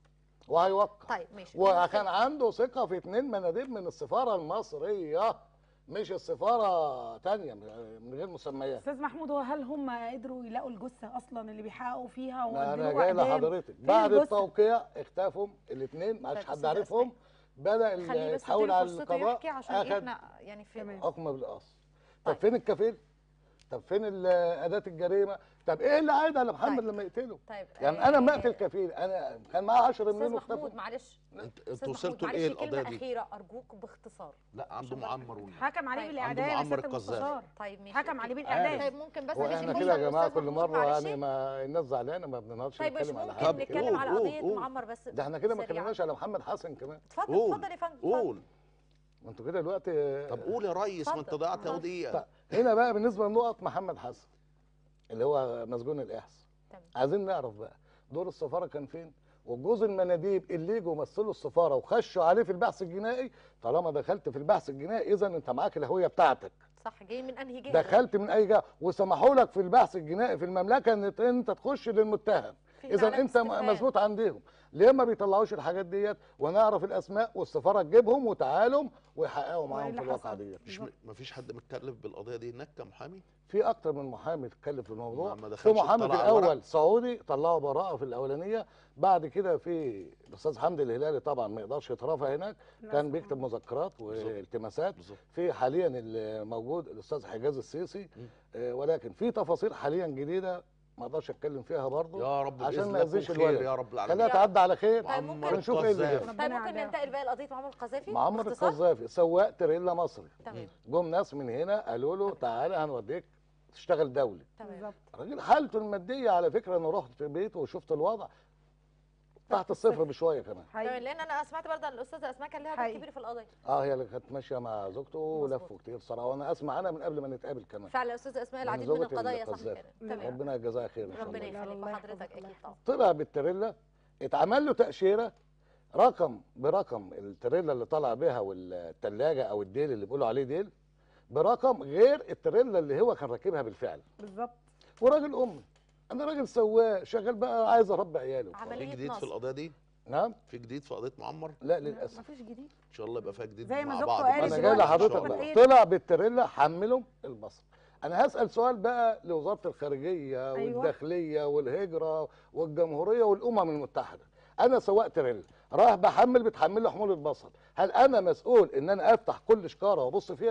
وهيوقع طيب ماشي وكان عنده ثقه في اثنين مناديب من السفاره المصريه مش السفاره تانية من غير مسميات استاذ محمود هو هل هم قدروا يلاقوا الجثه اصلا اللي بيحققوا فيها ما انا وقدروا جاي إعدام؟ لحضرتك فين بعد الجثة؟ التوقيع اختفوا الاثنين ما عادش طيب، حد أستاذ عارفهم بدا ال- خليه بس يتحول نديله على فرصته القضاء يحكي عشان اخد احنا يعني في حكم بالقصر طب فين الكفيل طب فين ال- اداه الجريمه طب ايه اللي عايد على محمد لما يقتله طيب يعني انا ما اقتل كفيل انا كان معاه 10 استاذ مليون محمود واختفوا معلش انت أستاذ انتوا محمود، وصلتوا معلش لايه القضيه كلمه دي اخيره ارجوك باختصار لا عنده معمر والنبي. حكم عليه طيب. بالاعدام عنده يا معمر سياده القذافي. المستشار طيب ماشي حكم أوكي. عليه بالاعدام طيب ممكن بس واحنا ندي كده يا فرصة جماعه للأستاذ كل محمود، مره معلش. يعني ما الناس زعلانه ما بنقعدش طيب مش نتكلم على ممكن حاجه نتكلم على قول، قضيه قول. معمر بس ده احنا كده ما سريعاً. اتكلمناش على محمد حسن كمان اتفضل قول اتفضل يا فندم قول ما انتوا كده دلوقتي طب قول يا ريس ما انت اتفضل. ضيعت اهو دقيقه طيب هنا بقى بالنسبه لنقط محمد حسن اللي هو مسجون الاحس تمام. عايزين نعرف بقى دور السفاره كان فين وجوز المناديب اللي يجوا يمثلوا السفاره وخشوا عليه في البحث الجنائي طالما دخلت في البحث الجنائي اذا انت معاك الهويه بتاعتك صح جاي من انهي جهه دخلت من اي جهه وسمحوا لك في البحث الجنائي في المملكه ان انت تخش للمتهم في اذا علامة انت استفهام. مظبوط عندهم ليه ما بيطلعوش الحاجات ديت ونعرف الاسماء والسفاره تجيبهم وتعالوا ويحققوا معاهم اللي في الواقعه حصل؟ ديت مش ما فيش حد متكلف بالقضيه دي هناك كمحامي في اكتر من محامي اتكلم في الموضوع ما- ما في دخلش محامي في اطلع على الورق. الاول سعودي طلعوا براءه في الاولانيه بعد كده في الاستاذ حمدي الهلالي طبعا ما يقدرش يترافع هناك كان بيكتب مذكرات والتماسات بالظبط. في حاليا الموجود الاستاذ حجاز السيسي آه، ولكن في تفاصيل حاليا جديده ما اقدرش اتكلم فيها برضه يا رب عشان بإذن ما الله يأذيش يكون خير الولد يا رب العالمين. خليها تعدي على خير طيب ممكن ونشوف ايه اللي القذافي. جاي طيب ممكن ننتقل بقى لقضيه معمر القذافي معمر باختصار؟ القذافي سواق تريلا مصري تمام جم ناس من هنا قالوا له تعالى هنوديك تشتغل دولي تمام الراجل حالته الماديه على فكره انا رحت بيته وشفت الوضع تحت الصفر بشويه كمان تمام لان انا سمعت برضه ان الاستاذه اسماء كان لها دور حقيقي. كبير في القضيه اه هي اللي كانت ماشيه مع زوجته ولفوا كتير صراحه وانا اسمع عنها من قبل ما نتقابل كمان فعلا الاستاذه اسماء يعني العديد من زوجة القضايا صح القذافي. كده تمام ربنا يجزاها خير ان شاء ربنا الله يخليك وحضرتك اكيد طبعا طلع بالتريلا اتعمل له تاشيره رقم برقم التريلا اللي طلع بيها والثلاجه او الديل اللي بيقولوا عليه ديل برقم غير التريلا اللي هو كان راكبها بالفعل بالظبط وراجل امي انا راجل سواق شغال بقى عايز اربي عياله في جديد في القضيه دي نعم في جديد في قضيه معمر لا للاسف مفيش جديد ان شاء الله يبقى فيها جديد زي ما مع زوجته بعض قالت انا بإذن جاي الله. إن شاء لحضرتك الله. بقى طلع بالتريلا حملهم البصر انا هسال سؤال بقى لوزاره الخارجيه أيوة. والداخليه والهجره والجمهوريه والامم المتحده انا سواق تريلا رايح بحمل بتحمل له حموله بصل هل انا مسؤول ان انا افتح كل شكاره وابص فيها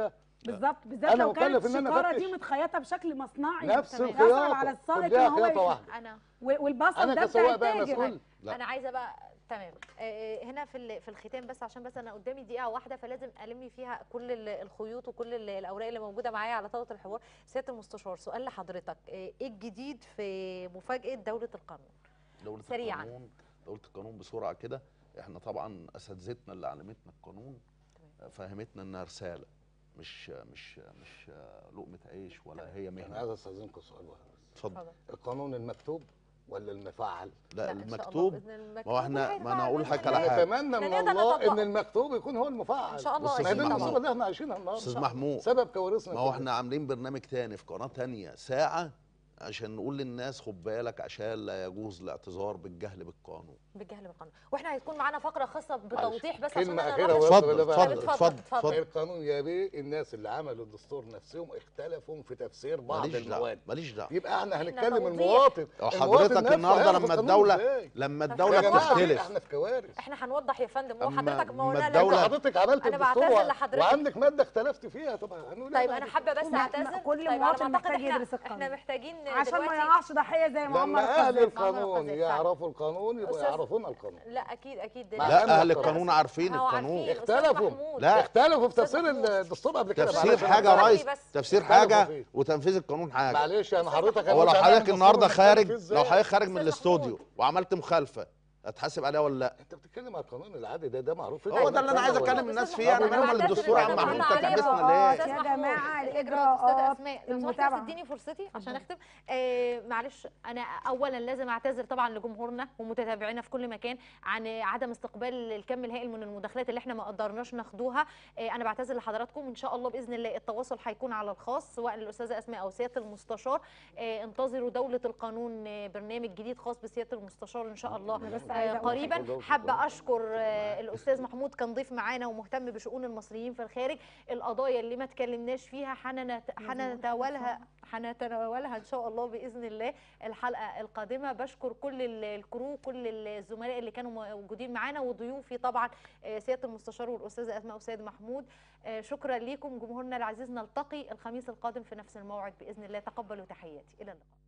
بالظبط بالذات أنا لو كانت مكلف إن أنا الشكاره دي أفتش. متخيطه بشكل مصنعي نفس تمام. الخياطة. يصعب على السائق كلها ان هو خياطة يف- واحدة. انا و- والبصل أنا ده كسواق بتاع بقى التاجر مسؤول. لا. انا عايزه بقى تمام آه، هنا في ال- في الختام بس عشان بس انا قدامي دقيقه واحده فلازم الم فيها كل ال- الخيوط وكل ال- الاوراق اللي موجوده معايا على طاوله الحوار سياده المستشار سؤال لحضرتك آه، ايه الجديد في مفاجاه دوله القانون دولة سريعاً. القانون دولة القانون بسرعة كده احنا طبعا اساتذتنا اللي علمتنا القانون فهمتنا انها رسالة مش مش مش لقمة عيش ولا هي انا مهنة عايز استاذنكم سؤال واحد بس اتفضل القانون المكتوب ولا المفعل؟ لا, لا، إن شاء الله المكتوب بإذن المكتوب ما هو احنا هيتفعل ما انا هقول بإذن لك على الله. حاجة نتمنى من إحنا نقدر الله ان نطبقه. المكتوب يكون هو المفعل إن شاء الله بص ما هي دي أكيد المصيبه طبعاً. اللي احنا عايشينها النهارده استاذ محمود سبب كوارثنا ما هو كلها. احنا عاملين برنامج تاني في قناة تانية ساعة عشان نقول للناس خد بالك عشان لا يجوز الاعتذار بالجهل بالقانون بالجهل بالقانون واحنا هيكون معانا فقره خاصه بتوضيح بس عشان كلمة أنا أخيرة الواحد- ويصل اتفضل، إلى بقى. اتفضل، اتفضل، اتفضل، اتفضل. القانون يا بيه الناس اللي عملوا الدستور نفسهم اختلفوا في تفسير بعض ماليش دعوة المواد ماليش دعوة يبقى احنا إحنا هنتكلم توضيح. المواطن أو المواطن حضرتك نفسه النهارده هيعرف لما القانون الدولة إزاي. لما يا الدولة جماعة بتختلف احنا في كوارث احنا هنوضح يا فندم أما- وحضرتك أما مولانا انت الدولة- حضرتك عملت أنا الدستور بعتذر و- لحضرتك. وعندك ماده اختلفت فيها طبعا هنقول طيب إيه انا بعد حابه بس لا، اعتذر كل طيب على مواطن ما أعتقد محتاج إحنا- يدرس القانون. احنا محتاجين عشان ما دلوقتي يقعش ضحيه زي معمر لما اهل القذافي القانون القذافي. يعرفوا القانون يبقوا أستاذ- يعرفون القانون لا اكيد اكيد مع لا أهل اهل القانون. القانون عارفين هو القانون عارفين. أستاذ اختلفوا محمود. لا. اختلفوا في أستاذ تفسير محمود. الدستور قبل كده تفسير معلش أنا حاجة يا بعتذر. ريس بس. تفسير اختلفوا حاجة فيه. وتنفيذ القانون حاجة معلش انا حضرتك هو لو هنقول حضرتك هنعمل النهارده دستور خارج مختلف إزاي؟ لو حضرتك خارج من أستاذ الاستوديو وعملت مخالفة هتحاسب عليها ولا لا انت بتتكلم على القانون العادي ده ده معروف هو ده اللي انا عايز اكلم الناس فيه انا مالهم الدستور يا عم محمود انت تعبسنا أستاذ ليه يا محمود، جماعة الاجراء استاذ الإجراءات اسماء لو سمحت بس المتابعة. اديني فرصتي عشان اختم آه معلش انا اولا لازم اعتذر طبعا لجمهورنا ومتابعينا في كل مكان عن عدم استقبال الكم الهائل من المداخلات اللي احنا ما قدرناش ناخدوها آه انا بعتذر لحضراتكم ان شاء الله باذن الله التواصل هيكون على الخاص سواء للاستاذه اسماء او سياده المستشار آه انتظروا دوله القانون آه برنامج جديد خاص بسياده المستشار ان شاء الله بس آه عايزة أقول قريبا حاجة. حابه اشكر آه الاستاذ محمود كان ضيف معانا ومهتم بشؤون المصريين في الخارج القضايا اللي ما اتكلمناش فيها حننت- حنتناولها حنتناولها ان شاء الله باذن الله الحلقه القادمه بشكر كل ال- الكرو كل الزملاء اللي كانوا موجودين معانا وضيوفي طبعا آه، سياده المستشار والاستاذه اسماء وسيد محمود آه، شكرا ليكم جمهورنا العزيز نلتقي الخميس القادم في نفس الموعد باذن الله تقبلوا تحياتي الى اللقاء